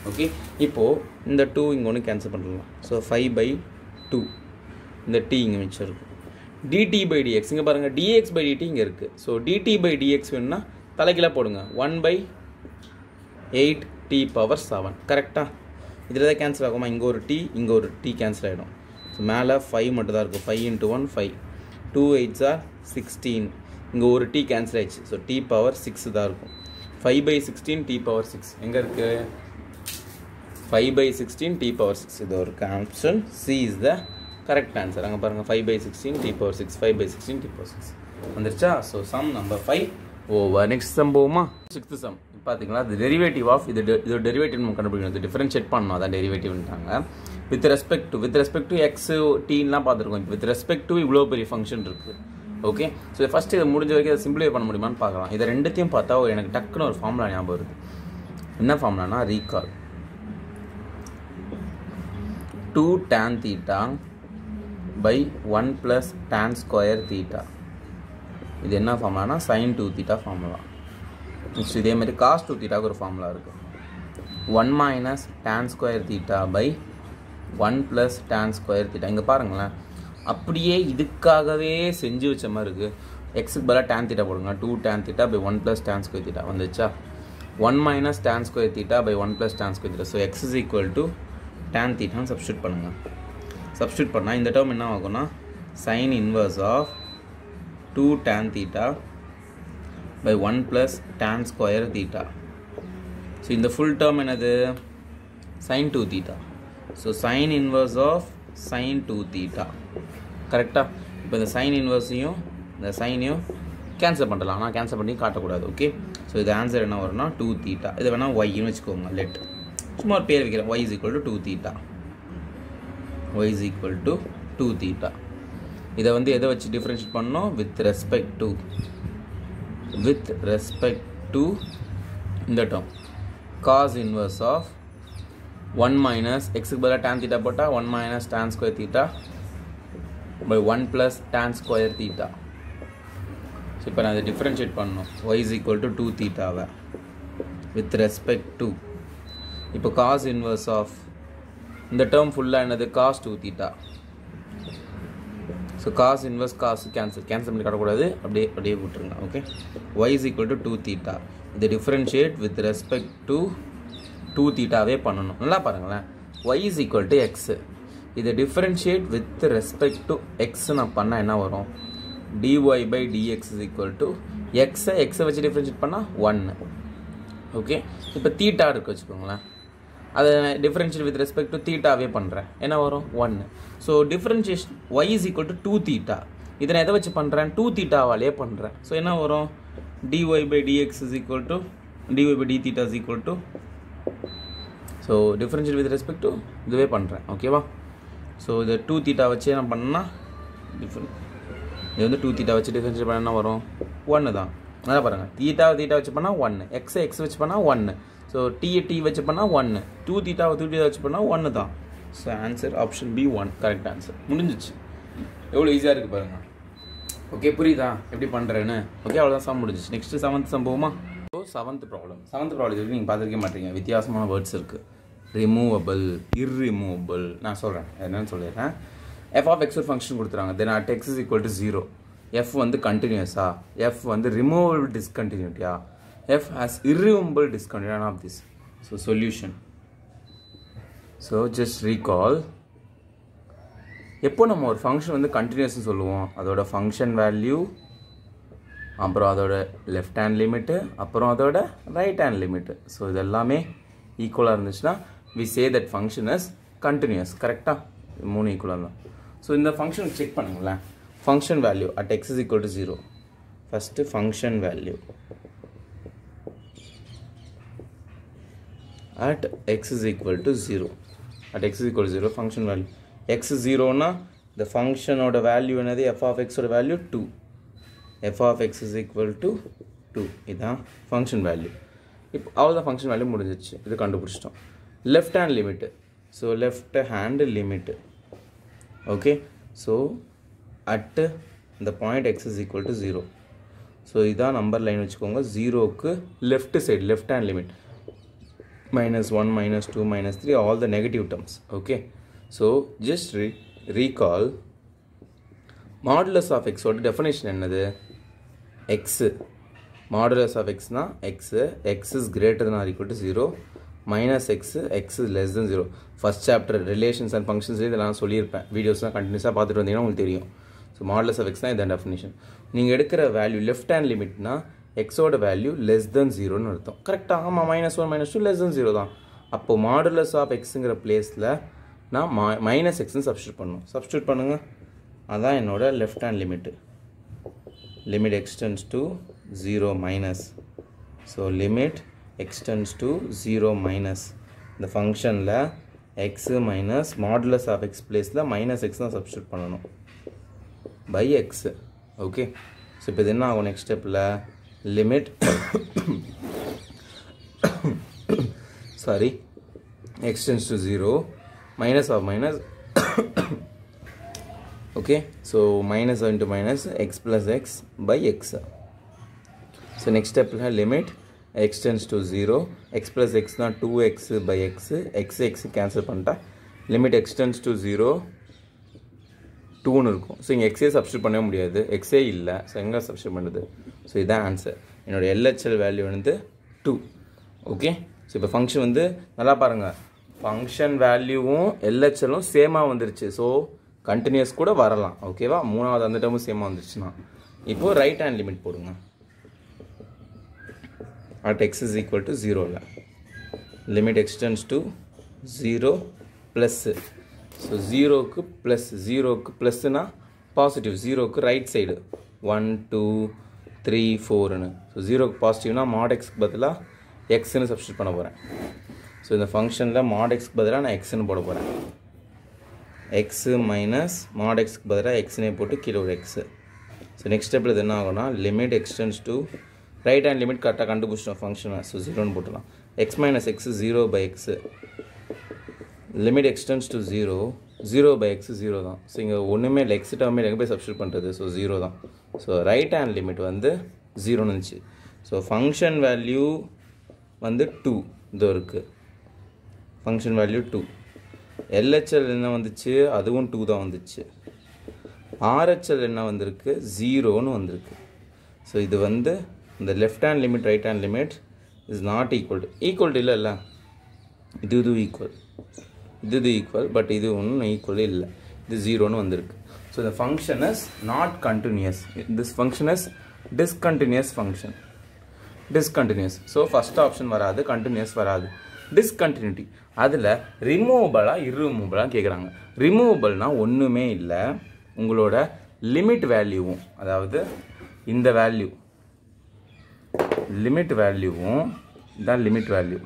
ஓகே இப்போது இந்த டூ இங்கே ஒன்று கேன்சல் பண்ணலாம் ஸோ ஃபைவ் பை டூ இந்த டி இங்கே மிச்சம் இருக்கும் டிடி பை டிஎக்ஸ் இங்கே பாருங்கள் டிஎக்ஸ் பை டிடி இங்கே இருக்குது ஸோ டிடி பை டிஎக்ஸ் வேணும்னா தலைக்கீழாக போடுங்க one by eight t power seven கரெக்டாக இதில் தான் கேன்சல் ஆகுமா இங்கே ஒரு டி இங்கே ஒரு டி கேன்சல் ஆகிடும் ஸோ மேலே ஃபைவ் மட்டும் தான் இருக்கும் five into one five two eights or sixteen இங்கே ஒரு டி கேன்சல் ஆயிடுச்சு ஸோ டி பவர் சிக்ஸ் தான் இருக்கும் five by sixteen d power six எங்கே இருக்குது five by sixteen d power six இது ஒரு option C is the correct answer அங்கே பாருங்கள் five by sixteen d power six five by sixteen d power six வந்துருச்சா so some number five over next sum போகுமா sixth sum பார்த்தீங்களா இது derivative of இது de- இது டெரிவேட்டிவ் நம்ம கண்டுபிடிக்கணும் இது டிஃபரன்ஷியேட் பண்ணணும் அதான் டெரிவேட்டிவ்ன்ட்டாங்க with respect to with respect to x டீன்லாம் பார்த்துருக்கோம் வித் ரெஸ்பெக்ட் டு இவ்வளோ பெரிய ஃபங்க்ஷன் இருக்குது ஓகே ஸோ ஃபஸ்ட்டு இதை முடிஞ்ச வரைக்கும் அதை சிம்பிளிஃபை பண்ண முடியுமான்னு பார்க்கலாம் இதை ரெண்டுத்தையும் பார்த்தா ஒரு எனக்கு டக்குன்னு ஒரு ஃபார்முலா ஞாபகம் வருது என்ன ஃபார்முலானா recall two tan theta by one plus tan square theta இது என்ன ஃபார்முலானா sine two theta formula next இதே மாதிரி காஸ் டூ தீட்டாவுக்கு ஒரு ஃபார்முலா இருக்குது one minus tan square theta by one plus tan square theta இங்கே பாருங்களேன் அப்படியே இதுக்காகவே செஞ்சு வச்ச மாதிரி இருக்குது எக்ஸுக்கு பதிலாக டேன் தீட்டா போடுங்க two tan theta by one plus tan square theta வந்துச்சா one minus tan square theta by one plus tan square theta so x is equal to tan தீட்டான்னு சப்ஸ்டியூட் பண்ணுங்கள் சப்ஸ்டியூட் பண்ணால் இந்த டேர்ம் என்ன ஆகும்னா sine inverse of two tan theta by one plus tan square theta so இந்த full term என்னது sine two theta so sine inverse of sine two theta கரெக்டாக இப்போ இந்த சைன் இன்வர்ஸையும் இந்த சைனையும் கேன்சல் பண்ணலாம் ஆனால் கேன்சல் பண்ணி காட்டக்கூடாது ஓகே ஸோ இது ஆன்சர் என்ன வரும்னா டூ தீட்டா இது வேணால் ஒய்ன்னு வச்சுக்கோங்க லெட் சும்மா ஒரு பேர் வைக்கிறேன் y is equal to two theta y is equal to two theta இதை வந்து எதை வச்சு டிஃப்ரென்ஷியேட் பண்ணோம் with respect to with respect to இந்த term cos inverse of one minus எக்ஸுக்கு பதிலாக டேன் தீட்டா போட்டால் one minus tan square theta by one plus tan square theta so இப்போ நான் அதை டிஃப்ரென்ஷியேட் பண்ணணும் y is equal to two தீட்டாவை with respect to இப்போ காஸ் இன்வர்ஸ் ஆஃப் இந்த டேர்ம் ஃபுல்லாக என்னது cos two theta so cos inverse cos cancel cancel பண்ணி காட்டக்கூடாது அப்படியே அப்படியே விட்டுருங்க okay y is equal to two theta இதை differentiate with respect to two தீட்டாவே பண்ணணும் நல்லா பாருங்களேன் y is equal to x இதை differentiate with respect to x நான் பண்ணால் என்ன வரும் dy by dx is equal to எக்ஸை எக்ஸை வச்சு டிஃப்ரென்ஷியேட் பண்ணால் ஒன்று ஓகே இப்போ தீட்டா இருக்கு வச்சுக்கோங்களேன் அதை டிஃப்ரென்ஷியேட் வித் ரெஸ்பெக்ட் டு தீட்டாவே பண்ணுறேன் என்ன வரும் ஒன்று so differentiation y is equal to two theta இதை நான் எதை வச்சு பண்ணுறேன் டூ தீட்டாவாலே பண்ணுறேன் ஸோ என்ன வரும் dy by dx is equal to dy by d theta is equal to so differentiate with respect to இதுவே பண்ணுறேன் ஓகேவா ஸோ இதை டூ தீட்டா வச்சு என்ன பண்ணால் டிஃப்ரெண்ட் இது வந்து டூ தீட்டா வச்சு டிஃப்ரென்ஷியேட் பண்ண என்ன வரும் ஒன்று தான் நல்லா பாருங்கள் தீட்டாவை தீட்டா வச்சு பண்ணால் ஒன்று எக்ஸை எக்ஸ் வச்சு பண்ணால் ஒன்று ஸோ டீயை டி வச்சு பண்ணால் ஒன்று டூ தீட்டாவை டூ தீட்டா வச்சு பண்ணால் ஒன்று தான் so answer option B one correct answer முடிஞ்சிச்சு எவ்வளோ ஈஸியாக இருக்குது பாருங்கள் ஓகே புரியுதா எப்படி பண்ணுறேன்னு ஓகே அவ்வளோதான் சம் முடிஞ்சிச்சு நெக்ஸ்ட்டு செவன்த் சம்பவமா so seventh problem seventh problem இது நீங்கள் பார்த்துருக்க மாட்டீங்க வித்தியாசமான வேர்ட்ஸ் இருக்குது ரிமூவபிள் இர்ரிமூவபிள் நான் சொல்கிறேன் என்னன்னு சொல்லிடுறேன் எஃப் ஆஃப் எக்ஸ் ஒரு ஃபங்க்ஷன் கொடுத்துறாங்க then at x is equal to zero f வந்து கண்டினியூஸா எஃப் வந்து ரிமூவபிள் டிஸ்கண்டினியூட்டியா f has irremovable discontinue of this so solution so just recall எப்போ நம்ம ஒரு ஃபங்க்ஷன் வந்து கண்டினியூஸ்னு சொல்லுவோம் அதோட ஃபங்க்ஷன் வேல்யூ அப்புறம் அதோட லெஃப்ட் ஹேண்ட் லிமிட்டு அப்புறம் அதோட ரைட் ஹேண்ட் லிமிட்டு ஸோ இது எல்லாமே ஈக்குவலாக இருந்துச்சுன்னா we say that function is continuous கரெக்டாக மூணு ஈக்குவலாக தான் ஸோ இந்த ஃபங்க்ஷன் செக் பண்ணுங்களேன் function value at x is equal to zero first function value at x is equal to 0 at x is equal to 0 function value x is 0 னா the function ஓட value என்னது f of x ஓட value 2 f of x is equal to 2 இதான் function value இப்போ அவ்வளோதான் function value முடிஞ்சிச்சு இது கண்டுபிடிச்சிட்டோம் left hand limit so left hand limit okay so at the point x is equal to 0 so இதான் number line வச்சுக்கோங்க ஜீரோக்கு left side left hand limit minus 1 minus 2 minus 3 all the negative terms okay so just re- recall modulus of x ஓட definition என்னது x modulus of x னா x x is greater than or equal to 0 minus x x is less than 0 first chapter relations and functions இதெல்லாம் சொல்லியிருப்பேன் வீடியோஸ்லாம் கண்டினியூஸாக பார்த்துட்டு வந்தீங்கன்னா உங்களுக்கு தெரியும் ஸோ மாடலஸ் ஆஃப் எக்ஸ்னா இதான் டெஃபினேஷன் நீங்கள் எடுக்கிற வேல்யூ லெஃப்ட் ஹேண்ட் லிமிட்னா எக்ஸோட வேல்யூ லெஸ் தென் ஜீரோன்னு அர்த்தம் கரெக்டாக ஆமாம் minus one minus two less than zero தான் அப்போது மாடுலஸ் ஆஃப் எக்ஸுங்கிற பிளேஸில் நான் மா மைனஸ் எக்ஸ்னு சப்ஸ்டியூட் பண்ணணும் சப்ஸ்டியூட் பண்ணுங்கள் அதான் என்னோட left hand limit limit extends to 0 minus so limit extends to 0 minus இந்த ஃபங்க்ஷனில் x minus modulus of x பிளேஸில் minus x தான் சப்ஸ்டியூட் பண்ணணும் பை எக்ஸ் ஓகே ஸோ இப்போ இது என்ன ஆகும் நெக்ஸ்ட் ஸ்டெப்பில் limit sorry extends to zero minus of minus okay so minus into minus x plus x by x so next step we have limit x tends to 0 x plus x not 2x by x x x cancel பண்ணிட்டா limit x tends to 0 டூன்னு இருக்கும் so இங்கே எக்ஸே substitute பண்ணவே முடியாது எக்ஸே இல்லை so எங்கே substitute பண்ணுது so இதுதான் ஆன்சர் என்னோட எல்ஹெச்எல் வேல்யூ வந்து டூ ஓகே ஸோ இப்போ ஃபங்க்ஷன் வந்து நல்லா பாருங்கள் ஃபங்க்ஷன் வேல்யூவும் எல்ஹெச்எலும் சேமாக வந்துருச்சு ஸோ கண்டினியூஸ் கூட வரலாம் ஓகேவா மூணாவது அந்த டேர்மும் சேமாக வந்துருச்சுன்னா இப்போது ரைட் ஹேண்ட் லிமிட் போடுங்க at x is equal to 0 ல limit extends to 0 plus so ஜீரோக்கு ப்ளஸ் ஜீரோக்கு ப்ளஸ்னா பாசிட்டிவ் ஜீரோக்கு right side one two three ஃபோர்னு ஸோ ஜீரோக்கு பாசிட்டிவ்னா மாட் எக்ஸ்க்கு பதிலாக எக்ஸ்னு சப்ஸ்டியூட் பண்ண போகிறேன் ஸோ இந்த ஃபங்க்ஷனில் மாட் எக்ஸ்க்கு பதிலாக நான் எக்ஸ்னு போட போகிறேன் எக்ஸு மைனஸ் மாட் எக்ஸ்க்கு பதிலாக எக்ஸ்னே போட்டு கீழே ஒரு எக்ஸு ஸோ நெக்ஸ்ட் ஸ்டெப்பில் இது என்ன ஆகும்னா limit extends to right hand limit கரெக்டாக கண்டுபிடிச்சிட்டோம் ஃபங்க்ஷனை ஸோ ஜீரோன்னு போட்டுலாம் x minus x zero by x limit extends to zero zero by x zero தான் ஸோ இங்கே ஒன்றுமே இல்லை எக்ஸ் டேர்மே எங்கே போய் சப்ஸ்டியூட் பண்ணுறது ஸோ ஜீரோ தான் ஸோ ரைட் ஹேண்ட் லிமிட் வந்து ஜீரோன்னு இருந்துச்சு ஸோ ஃபங்க்ஷன் வேல்யூ வந்து டூ இதோ இருக்குது ஃபங்க்ஷன் வேல்யூ டூ எல்ஹெச்எல் என்ன வந்துச்சு அதுவும் டூ தான் வந்துச்சு ஆர்ஹெச்எல் என்ன வந்திருக்கு ஜீரோன்னு வந்திருக்கு ஸோ இது வந்து இந்த left hand limit right hand limit is not equal to equal to இல்லைல்ல இது இது ஈக்குவல் இது இது ஈக்குவல் பட் இது ஒன்றும் ஈக்குவலே இல்லை இது ஜீரோன்னு வந்திருக்கு ஸோ இந்த function is not continuous this function is discontinuous function discontinuous so first option வராது கண்டினியூஸ் வராது டிஸ்கண்டினியூட்டி அதில் ரிமூவபிளாக இரிமூவபிளாக கேட்குறாங்க ரிமூவபிள்னால் ஒன்றுமே இல்லை உங்களோட லிமிட் வேல்யூவும் அதாவது இந்த வேல்யூ லிமிட் வேல்யூவும் இதான் limit value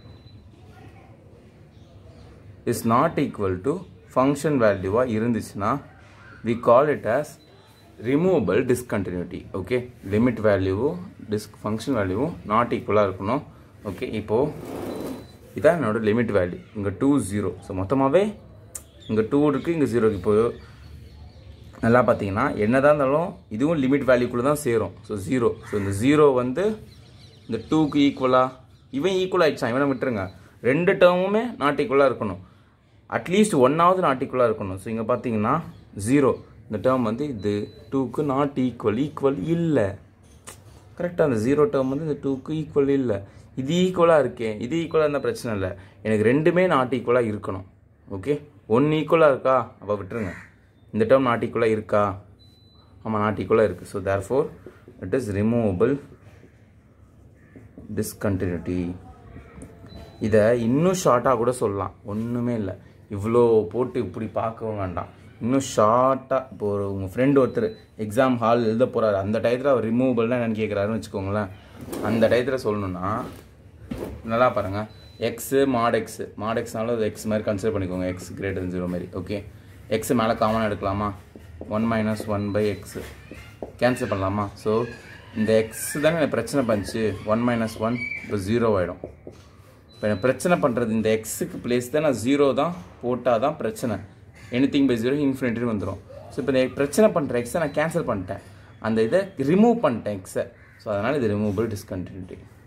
is not equal to function வேல்யூவாக இருந்துச்சுன்னா we call it as removable discontinuity okay limit வேல்யூவும் டிஸ்க் ஃபங்க்ஷன் வேல்யூவும் நாட் ஈக்குவலாக இருக்கணும் ஓகே இப்போது இதான் என்னோட லிமிட் வேல்யூ இங்கே டூ ஜீரோ ஸோ மொத்தமாகவே இங்கே டூ இருக்குது இங்கே ஜீரோ இப்போ நல்லா பார்த்தீங்கன்னா என்னதான் இருந்தாலும் இதுவும் லிமிட் வேல்யூக்குள்ளே தான் சேரும் ஸோ ஜீரோ ஸோ இந்த ஜீரோ வந்து இந்த டூக்கு ஈக்குவலாக இவன் ஈக்குவல் ஆகிடுச்சான் இவனை விட்டுருங்க ரெண்டு டேர்முமே நாட் ஈக்குவலாக இருக்கணும் அட்லீஸ்ட் ஒன்னாவது நாட் ஈக்குவலாக இருக்கணும் ஸோ இங்கே பார்த்தீங்கன்னா ஜீரோ இந்த டேர்ம் வந்து இது டூக்கு நாட் ஈக்குவல் ஈக்குவல் இல்லை கரெக்டாக அந்த ஜீரோ டேர்ம் வந்து இந்த டூக்கு ஈக்குவல் இல்லை இது ஈக்குவலாக இருக்கே இது ஈக்குவலாக இருந்தால் பிரச்சனை இல்லை எனக்கு ரெண்டுமே நாட் ஈக்குவலாக இருக்கணும் ஓகே ஒன்று ஈக்குவலாக இருக்கா அப்போ விட்டுருங்க இந்த டேர்ம் நாட் ஈக்குவலாக இருக்கா ஆமாம் நாட் ஈக்குவலாக இருக்குது so therefore it is removable discontinuity இதை இன்னும் ஷார்ட்டாக கூட சொல்லலாம் ஒன்றுமே இல்லை இவ்வளோ போட்டு இப்படி பார்க்கவும் வேண்டாம் இன்னும் ஷார்ட்டாக இப்போ ஒரு உங்கள் ஃப்ரெண்டு ஒருத்தர் எக்ஸாம் ஹால் எழுத போகிறாரு அந்த டயத்தில் அவர் ரிமூவபிள்னா என்னென்னு கேட்குறாருன்னு வச்சுக்கோங்களேன் அந்த டயத்தில் சொல்லணுன்னா நல்லா பாருங்கள் எக்ஸு மாட் எக்ஸு மாட் எக்ஸ்னாலும் அது எக்ஸ் மாதிரி கன்சிடர் பண்ணிக்கோங்க எக்ஸ் கிரேட்டர் ஜீரோ மாதிரி ஓகே எக்ஸ் மேலே காமனாக எடுக்கலாமா one minus one by x cancel பண்ணலாமா ஸோ இந்த எக்ஸ் தானே எனக்கு பிரச்சனை பண்ணிச்சு ஒன் மைனஸ் ஒன் இப்போ ஜீரோ ஆகிடும் இப்போ எனக்கு பிரச்சனை பண்ணுறது இந்த எக்ஸுக்கு பிளேஸ் தான் நான் ஜீரோ தான் போட்டால் தான் பிரச்சனை எனி திங் பை ஜீரோ இன்ஃபினிட்டின்னு வந்துடும் ஸோ இப்போ இந்த பிரச்சனை பண்ணுற எக்ஸை நான் கேன்சல் பண்ணிட்டேன் அந்த இதை ரிமூவ் பண்ணிட்டேன் எக்ஸை ஸோ அதனால் இது ரிமூவபிள் டிஸ்கண்டினியூட்டி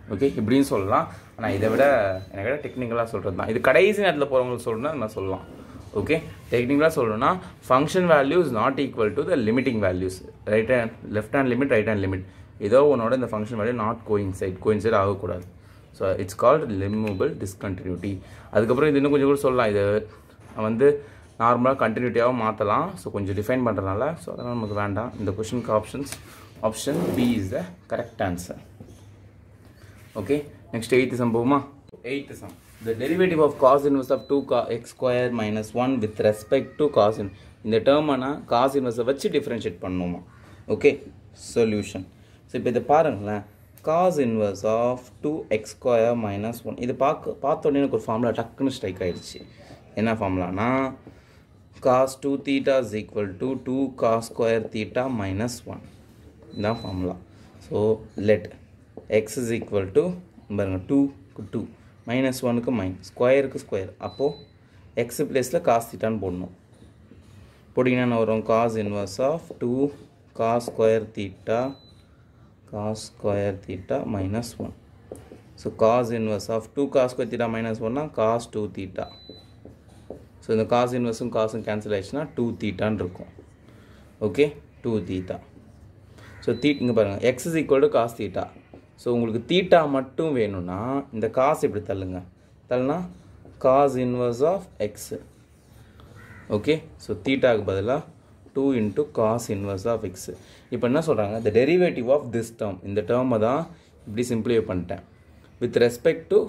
ஓகே இப்படின்னு சொல்லலாம் ஆனால் இதை விட என்னை விட டெக்னிக்கலாக சொல்கிறது தான் இது கடைசி நேரத்தில் போகிறவங்களுக்கு சொல்லணும்னா நம்ம சொல்லலாம் ஓகே டெக்னிக்கலாக சொல்லணும்னா function value is not equal to the limiting values right hand left hand limit right hand limit ஏதோ ஒன்னோட இந்த function value not going side going side ஆகக்கூடாது so it's called removable discontinuity அதுக்கப்புறம் இது இன்னும் கொஞ்சம் கூட சொல்லலாம் இது வந்து நார்மலாக கண்டினியூட்டியாகவும் மாற்றலாம் ஸோ கொஞ்சம் டிஃபைன் பண்ணுறதுனால ஸோ அதெல்லாம் நமக்கு வேண்டாம் இந்த கொஷனுக்கு options option B is the correct answer okay next eighth sum போகுமா eighth sum the derivative of cos inverse of 2 co x square minus 1 with respect to cos in இந்த டேர்மானா cos inverse வச்சு differentiate பண்ணுமா okay solution so இப்போ இதை பாருங்களேன் cos inverse of 2 x square minus 1 இது பார்க்க பார்த்த உடனே எனக்கு ஒரு ஃபார்முலா டக்குன்னு ஸ்ட்ரைக் ஆயிடுச்சு என்ன ஃபார்முலானா cos 2 theta is equal to 2 cos square theta minus 1 இதான் formula so let x is equal to பாருங்க டூக்கு டூ மைனஸ் ஒனுக்கு மைனஸ் ஸ்கொயருக்கு ஸ்கொயர் அப்போது எக்ஸ் பிளேஸில் காஸ் தீட்டான்னு போடணும் போட்டிங்கன்னா என்ன வரும் cos inverse of two cos square theta cos square theta minus one so cos inverse of two cos square theta minus ஒன்னா காஸ் டூ தீட்டா ஸோ இந்த காஸ் இன்வர்ஸும் காசும் கேன்சல் ஆயிடுச்சுன்னா டூ தீட்டான்னு இருக்கும் ஓகே டூ தீட்டா ஸோ தீ இங்கே பாருங்கள் x is equal to cos theta so உங்களுக்கு தீட்டா மட்டும் வேணும்னா இந்த காசு இப்படி தள்ளுங்க தள்ளுனா cos inverse of x okay so தீட்டாக்கு பதிலாக two into cos inverse of x இப்போ என்ன சொல்கிறாங்க the derivative of this term இந்த டேர்மை தான் இப்படி சிம்பிளிஃபை பண்ணிட்டேன் with respect to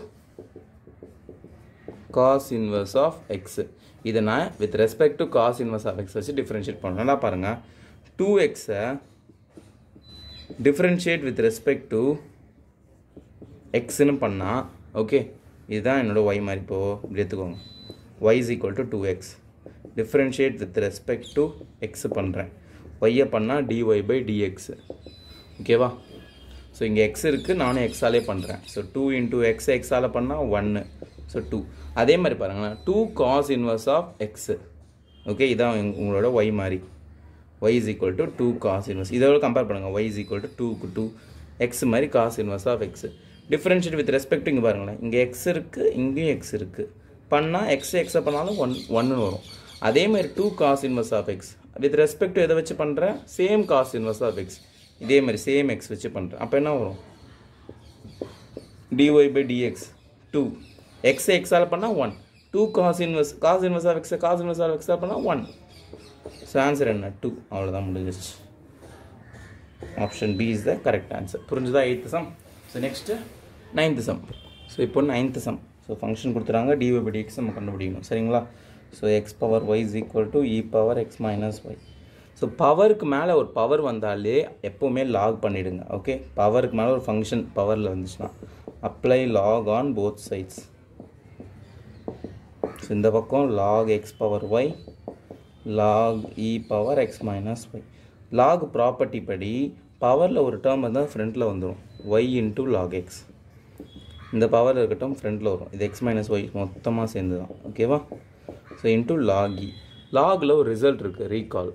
cos inverse of x இதை நான் with respect to cos inverse of x வச்சு டிஃப்ரென்ஷியேட் பண்ணணும் நல்லா பாருங்கள் டூ எக்ஸை டிஃப்ரென்ஷியேட் வித் ரெஸ்பெக்ட் டு எக்ஸ்னு பண்ணால் ஓகே இதுதான் என்னோட ஒய் மாதிரி இப்போது இப்படி எடுத்துக்கோங்க y is equal to two x differentiate with respect to x பண்ணுறேன் ஒய்யை பண்ணால் டிஒய் பை டிஎக்ஸு ஓகேவா ஸோ இங்கே எக்ஸ் இருக்குது நானும் எக்ஸாலே பண்ணுறேன் ஸோ டூ இன்டூ எக்ஸ் எக்ஸால் பண்ணால் ஒன்று ஸோ டூ அதே மாதிரி பாருங்களேன் two cos inverse of x okay இதான் உங்க- உங்களோட ஒய் மாதிரி y is equal to 2 cos inverse இதோட கம்பேர் பண்ணுங்கள் y is equal to 2 2 x மாதிரி cos inverse of x differentiate with respect இங்கே பாருங்களேன் இங்கே x இருக்குது இங்கேயும் x இருக்குது பண்ணால் x எக்ஸை பண்ணாலும் ஒன் ஒன்று வரும் அதே மாதிரி two cos inverse of x with respect எதை வச்சு பண்ணுறேன் same cos inverse of x இதே மாதிரி சேம் எக்ஸ் வச்சு பண்ணுறேன் அப்போ என்ன வரும் dy by dx 2 x எக்ஸால் பண்ணால் one two cos inverse cos inverse of x cos inverse of எக்ஸால் பண்ணால் ஒன் ஸோ ஆன்சர் என்ன டூ அவ்வளோதான் முடிஞ்சிருச்சு option B is the correct answer புரிஞ்சுதா eighth sum so next ninth sum so இப்போ ninth sum so function கொடுத்துறாங்க dy by x நம்ம கண்டுபிடிக்கணும் சரிங்களா so x power y is equal to e power x minus y so பவருக்கு மேலே ஒரு power வந்தாலே எப்போவுமே லாக் பண்ணிவிடுங்க ஓகே பவருக்கு மேலே ஒரு ஃபங்க்ஷன் பவரில் வந்துச்சுன்னா apply log on both sides so இந்த பக்கம் log x power y log e power x minus y log property படி பவரில் ஒரு டேர்ம் இருந்தால் ஃப்ரண்ட்டில் வந்துடும் ஒய் இன்ட்டு லாக் எக்ஸ் இந்த பவர் இருக்கட்டும் ஃப்ரண்ட்டில் வரும் இது எக்ஸ் மைனஸ் ஒய் மொத்தமாக சேர்ந்து தான் ஓகேவா ஸோ இன்ட்டு லாக் இ லாகில் ஒரு ரிசல்ட் இருக்குது ரீகால்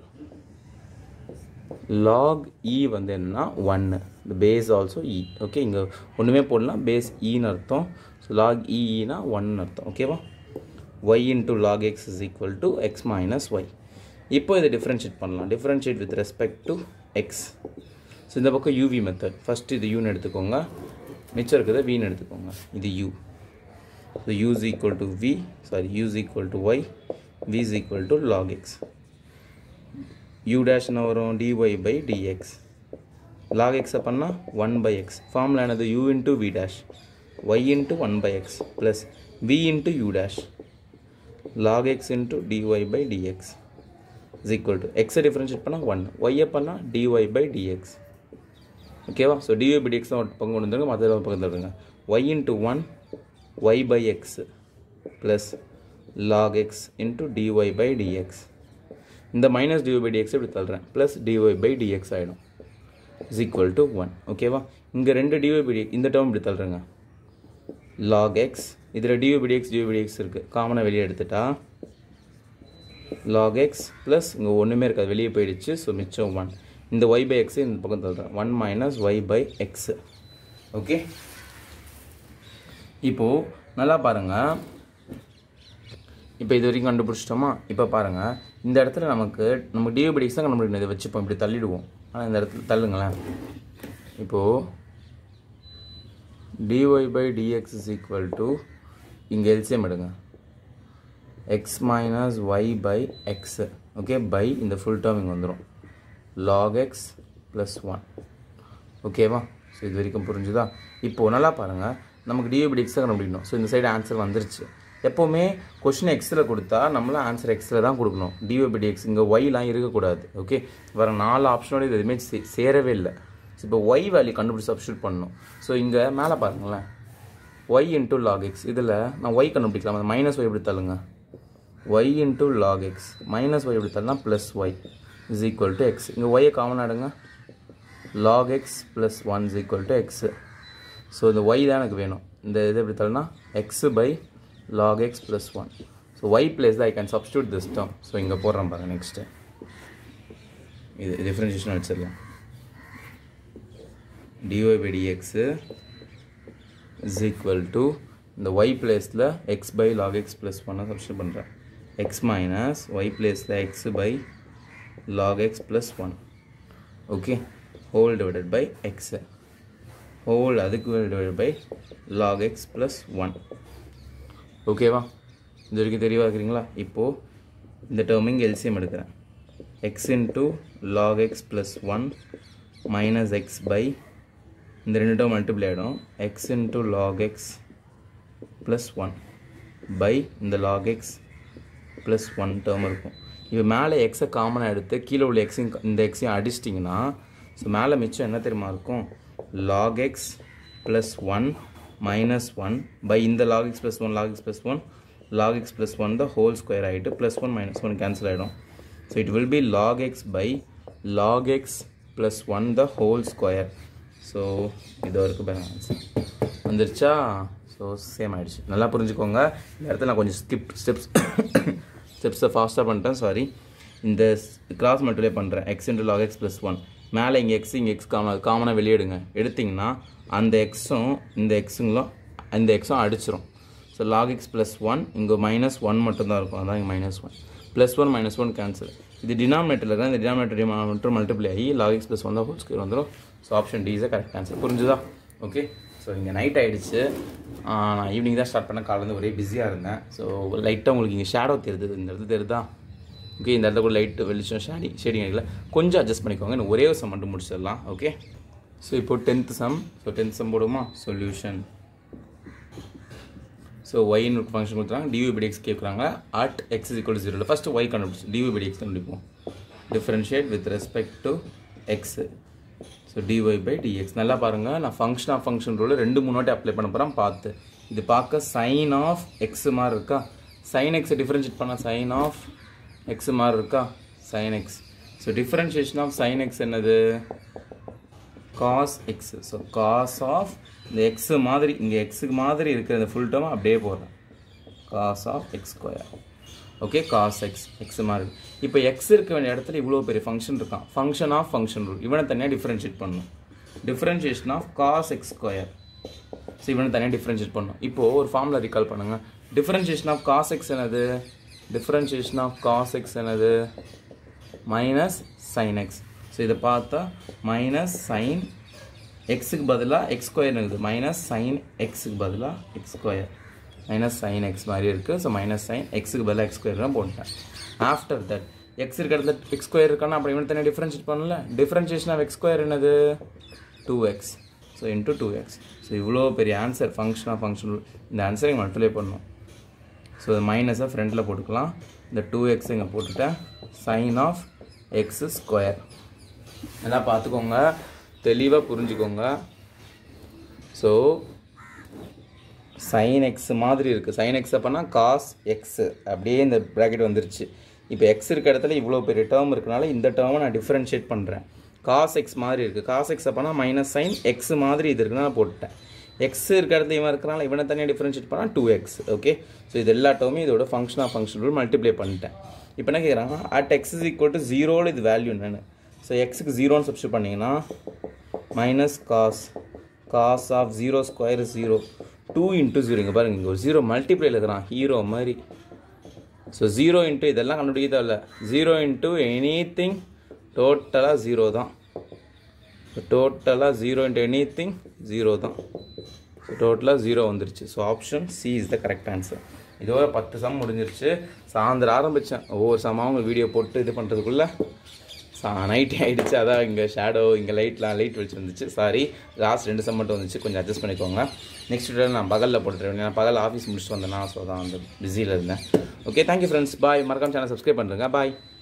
லாக் இ வந்து என்னன்னா ஒன்று இந்த பேஸ் ஆல்சோ இ ஓகே இங்கே ஒன்றுமே போடலாம் பேஸ் இன்னு அர்த்தம் ஸோ லாக் இனா ஒன்னு அர்த்தம் ஓகேவா y into log x is equal to x minus y இப்போ இதை டிஃப்ரென்ஷியேட் பண்ணலாம் differentiate with respect to x so இந்த பக்கம் யூவி மெத்தட் ஃபஸ்ட்டு இது யூன்னு எடுத்துக்கோங்க மிச்சம் இருக்கிறத வின்னு எடுத்துக்கோங்க இது u so u is equal to v sorry u is equal to y v is equal to log x u dash என்ன வரும் dy by dx log x பண்ணால் ஒன் பை எக்ஸ் ஃபார்முலா என்னது u into v dash y into one by x plus v into u dash log x into dy by dx is equal to எக்ஸை differentiate பண்ணால் one ஒய்யை பண்ணால் dy by dx ஓகேவா so dy by dx ஒரு பக்கம் கொண்டு வந்துருங்க மற்ற ஒரு பக்கத்தில் விடுங்க y into one y by x plus log x into dy by dx இந்த மைனஸ் டிஒய் பை டிஎக்ஸ் இப்படி தள்ளுறேன் ப்ளஸ் டிஒய் பை டிஎக்ஸ் ஆகிடும் இஸ் ஈக்குவல் டு ஒன் ஓகேவா இங்கே ரெண்டு டிஒய் பை டி இந்த டேர்ம் இப்படி தள்ளுறேங்க லாக் எக்ஸ் இதில் dy by dx dy by dx இருக்குது காமனாக வெளியே எடுத்துட்டா லாக் எக்ஸ் ப்ளஸ் இங்கே ஒன்றுமே இருக்காது வெளியே போயிடுச்சு ஸோ மிச்சம் ஒன் இந்த ஒய் பை எக்ஸு இந்த பக்கம் தள்ளுறேன் one minus y by x okay இப்போது நல்லா பாருங்கள் இப்போ இது வரைக்கும் கண்டுபிடிச்சிட்டோமா இப்போ பாருங்கள் இந்த இடத்துல நமக்கு நம்ம டிஓபிடிக்ஸ் தான் கண்டுபிடிக்கணும் இதை வச்சுப்போம் இப்படி தள்ளிடுவோம் ஆனால் இந்த இடத்துல தள்ளுங்களேன் இப்போது dy by dx is equal to இங்கே எல்சிஎம் எடுங்க x minus y by x okay by இந்த ஃபுல் டேர்ம் இங்கே வந்துடும் லாக் எக்ஸ் ப்ளஸ் ஒன் ஓகேவா ஸோ இது வரைக்கும் புரிஞ்சுதா இப்போது நல்லா பாருங்கள் நமக்கு டியூபிடிக்ஸை கண்டுபிடிக்கணும் ஸோ இந்த சைடு ஆன்சர் வந்துருச்சு எப்போவுமே கொஷின் எக்ஸில் கொடுத்தா நம்மளும் ஆன்சர் எக்ஸில் தான் கொடுக்கணும் டிஓபிடிஎக்ஸ் இங்கே ஒய்லாம் இருக்கக்கூடாது ஓகே வர நாலு ஆப்ஷனோட இது எதுவுமே சே சேரவே இல்லை ஸோ இப்போ ஒய் வேல்யூ கண்டுபிடிச்சி சப்ஸ்டியூட் பண்ணணும் ஸோ இங்கே மேலே பாருங்களேன் ஒய் இன்ட்டு லாக் எக்ஸ் இதில் நான் ஒய் கண்டுபிடிக்கலாம் அந்த மைனஸ் ஒய் எப்படி தள்ளுங்க y into log x minus y எப்படி தள்ளுனா plus y is equal to x இங்கே ஒய்யை காமன் ஆடுங்க log x plus 1 is equal to x so இந்த y தான் எனக்கு வேணும் இந்த இது எப்படி தரனா x by log x plus 1 so y place தான் I can substitute this term so இங்கே போடுறேன் பாருங்க நெக்ஸ்ட்டு இது டிஃப்ரென்ஷியேஷன் அடிச்சிடலாம் dy by dx is equal to இந்த y பிளேஸில் x by log x plus 1 substitute பண்ணுறேன் x minus y பிளேஸில் x by log x plus 1 okay whole divided by x whole அதுக்கு divided by log x plus 1 ஓகேவா இது வரைக்கும் தெளிவாக இருக்கிறீங்களா இப்போது இந்த டேர்மிங் எல்சிஎம் எடுக்கிறேன் x into log x plus one minus x by இந்த ரெண்டு டேர்ம் மல்டிப்ளை ஆகிடும் x into log x plus one by இந்த log x plus one term இருக்கும் இப்போ மேலே எக்ஸை காமனாக எடுத்து கீழே உள்ள எக்ஸையும் இந்த எக்ஸையும் அடிச்சிட்டிங்கன்னா ஸோ மேலே மிச்சம் என்ன தெரியுமா இருக்கும் log x plus one minus one by இந்த log x plus one log x plus one log x plus one the whole square ஆகிட்டு plus one minus one cancel ஆகிடும் so it will be log x by log x plus one the whole square so இது வரைக்கும் பாருங்க answer வந்துருச்சா so same ஆகிடுச்சு நல்லா புரிஞ்சுக்கோங்க இந்த இடத்துல நான் கொஞ்சம் ஸ்கிப் ஸ்டெப்ஸ் ஸ்டெப்ஸை ஃபாஸ்ட்டாக பண்ணிட்டேன் சாரி இந்த கிராஸ் மல்டிப்ளை பண்ணுறேன் x into log x plus one மேலே இங்கே எக்ஸ் இங்கே எக்ஸ் காமன் காமனாக வெளியிடுங்க எடுத்திங்கன்னா அந்த எக்ஸும் இந்த எக்ஸுங்களும் அந்த எக்ஸும் அடிச்சிரும் so log x plus one இங்கே மைனஸ் ஒன் மட்டும்தான் இருக்கும் அதான் இங்கே minus one plus one minus one cancel இது டினாமினேட்டரில் இருக்கிற இந்த டினாமினேட்டர் டினாமினேட்டர் மல்டிப்ளை ஆகி லாக் எக்ஸ் ப்ளஸ் ஒன் தான் ஹோல் ஸ்கொயர் வந்துடும் so option D is correct answer புரிஞ்சுதா ஓகே ஸோ இங்கே நைட் ஆகிடுச்சு நான் ஈவினிங் தான் ஸ்டார்ட் பண்ண காலேருந்து ஒரே பிஸியாக இருந்தேன் ஸோ லைட்டாக உங்களுக்கு இங்கே ஷேடோ தெரியுது இந்த இடத்துல தெரியுதா ஓகே இந்த இடத்துல கூட லைட்டு வெளிச்சம் ஷேடி ஷேடிங் ஆகல கொஞ்சம் அட்ஜஸ்ட் பண்ணிக்கோங்க இன்னும் ஒரே ஒரு சம் மட்டும் முடிச்சிடலாம் ஓகே ஸோ இப்போ tenth sum so tenth sum போடுமா சொல்யூஷன் ஸோ ஒய்னு ஒரு ஃபங்க்ஷன் கொடுத்துறாங்க டியூ பை எக்ஸ் கேட்குறாங்க at x is equal zero first y கண்டுபிடிச்சு டியூ பை எக்ஸ் கண்டுபிடிப்போம் differentiate with respect to x so dy by dx நல்லா பாருங்கள் நான் ஃபங்க்ஷன் ஆஃப் ஃபங்க்ஷன் ரூல் ரெண்டு மூணு வாட்டி அப்ளை பண்ண போகிறேன் பார்த்து இது பார்க்க சைன் ஆஃப் எக்ஸ் மாதிரி இருக்கா சைன் எக்ஸை டிஃப்ரென்ஷியேட் பண்ண சைன் ஆஃப் எக்ஸ் மாதிரி இருக்கா sine x so differentiation of sine x என்னது cos x so cos of இந்த எக்ஸ் மாதிரி இங்கே எக்ஸுக்கு மாதிரி இருக்கிற இந்த ஃபுல் டேர்ம் அப்படியே போடுறேன் cos of x square okay cos x x மாதிரி இப்போ எக்ஸ் இருக்க வேண்டிய இடத்துல இவ்வளோ பெரிய ஃபங்க்ஷன் இருக்கான் ஃபங்க்ஷன் ஆஃப் ஃபங்க்ஷன் ரூல் இவனை தனியாக டிஃப்ரென்ஷியேட் பண்ணணும் differentiation of cos x square so இவனை தனியாக டிஃப்ரென்ஷியேட் பண்ணணும் இப்போது ஒரு ஃபார்மில் ரீகால் பண்ணுங்கள் டிஃப்ரென்ஷியேஷன் ஆஃப் காஸ் எக்ஸ் என்னது டிஃப்ரென்ஷியேஷன் ஆஃப் காஸ் எக்ஸ் என்னது மைனஸ் சைன் எக்ஸ் ஸோ இதை பார்த்தா மைனஸ் சைன் எக்ஸுக்கு பதிலாக எக்ஸ் ஸ்கொயர் இருக்குது மைனஸ் சைன் எக்ஸுக்கு பதிலாக x square minus sine x மாதிரி இருக்குது ஸோ மைனஸ் சைன் எக்ஸுக்கு பதிலாக எக்ஸ் ஸ்கொயர் தான் போட்டேன் ஆஃப்டர் தட் எக்ஸ் இருக்க இடத்துல எக்ஸ் ஸ்கொயர் இருக்கானா அப்புறம் இவன் தனியாக டிஃப்ரென்ஷியேட் பண்ணல டிஃப்ரென்ஷியேஷன் ஆஃப் எக்ஸ் ஸ்கொயர் என்னது two x so into two x so இவ்வளோ பெரிய ஆன்சர் ஃபங்க்ஷன் ஆஃப் ஃபங்க்ஷன் இந்த ஆன்சரை இங்கே மல்டிப்ளை பண்ணணும் ஸோ மைனஸை ஃப்ரண்ட்டில் போட்டுக்கலாம் இந்த டூ எக்ஸ் இங்கே போட்டுட்டேன் சைன் ஆஃப் எக்ஸ் ஸ்கொயர் நல்லா பார்த்துக்கோங்க தெளிவாக புரிஞ்சுக்கோங்க ஸோ சைன் எக்ஸ் மாதிரி இருக்குது சைன் எக்ஸ் அப்போனா காஸ் எக்ஸு அப்படியே இந்த ப்ராக்கெட் வந்துருச்சு இப்போ எக்ஸ் இருக்க இடத்துல இவ்வளோ பெரிய டேர்ம் இருக்கனால இந்த டேர்மை நான் டிஃப்ரென்ஷியேட் பண்ணுறேன் காஸ் எக்ஸ் மாதிரி இருக்குது காஸ் எக்ஸ் அப்போனா மைனஸ் சைன் எக்ஸ் மாதிரி இது இருக்குன்னு நான் போட்டுட்டேன் எக்ஸ் இருக்க இடத்துல இவன் இருக்கிறனால இவனை தனியாக டிஃப்ரென்ஷியேட் பண்ணால் டூ எக்ஸ் ஓகே ஸோ இது எல்லா டேர்மும் இதோட function of function rule multiply பண்ணிட்டேன் இப்போ என்ன கேட்குறாங்க at x is equal to ஜீரோவில் இது வேல்யூ என்னென்னு ஸோ எக்ஸுக்கு ஜீரோன்னு சப்ஸ்டியூட் பண்ணிங்கன்னா minus cos cos of zero square zero two into zero இங்கே பாருங்க இங்கே ஒரு ஜீரோ மல்டிப்ளைல இருக்கிறான் ஹீரோ மாதிரி ஸோ ஜீரோ இன்ட்டு இதெல்லாம் கண்டுபிடிக்க தேவையில்ல ஜீரோ இன்ட்டு எனி திங் டோட்டலாக ஜீரோ தான் டோட்டலாக zero into any thing zero தான் ஸோ டோட்டலாக ஜீரோ வந்துருச்சு so option C is the correct answer இதோட பத்து சம் முடிஞ்சிருச்சு சாயந்தரம் ஆரம்பித்தேன் ஒவ்வொரு சம்மாக உங்கள் வீடியோ போட்டு இது பண்ணுறதுக்குள்ளே சா நைட்டே ஆகிடுச்சு அதான் இங்கே ஷேடோ இங்கே லைட்லாம் லைட் வச்சுருந்துச்சு சாரி லாஸ்ட் ரெண்டு சம் மட்டும் வந்துச்சு கொஞ்சம் அட்ஜஸ்ட் பண்ணிக்கோங்க நெக்ஸ்ட் வீடியோ நான் பகலில் போட்டுருவேன் நான் பகல் ஆஃபீஸ் முடிச்சுட்டு வந்தேன்னா ஸோ தான் அந்த பிஸியில் இருந்தேன் ஓகே தேங்க்யூ ஃப்ரெண்ட்ஸ் பாய் மறக்காம சேனல் சப்ஸ்கிரைப் பண்ணுறேங்க பாய்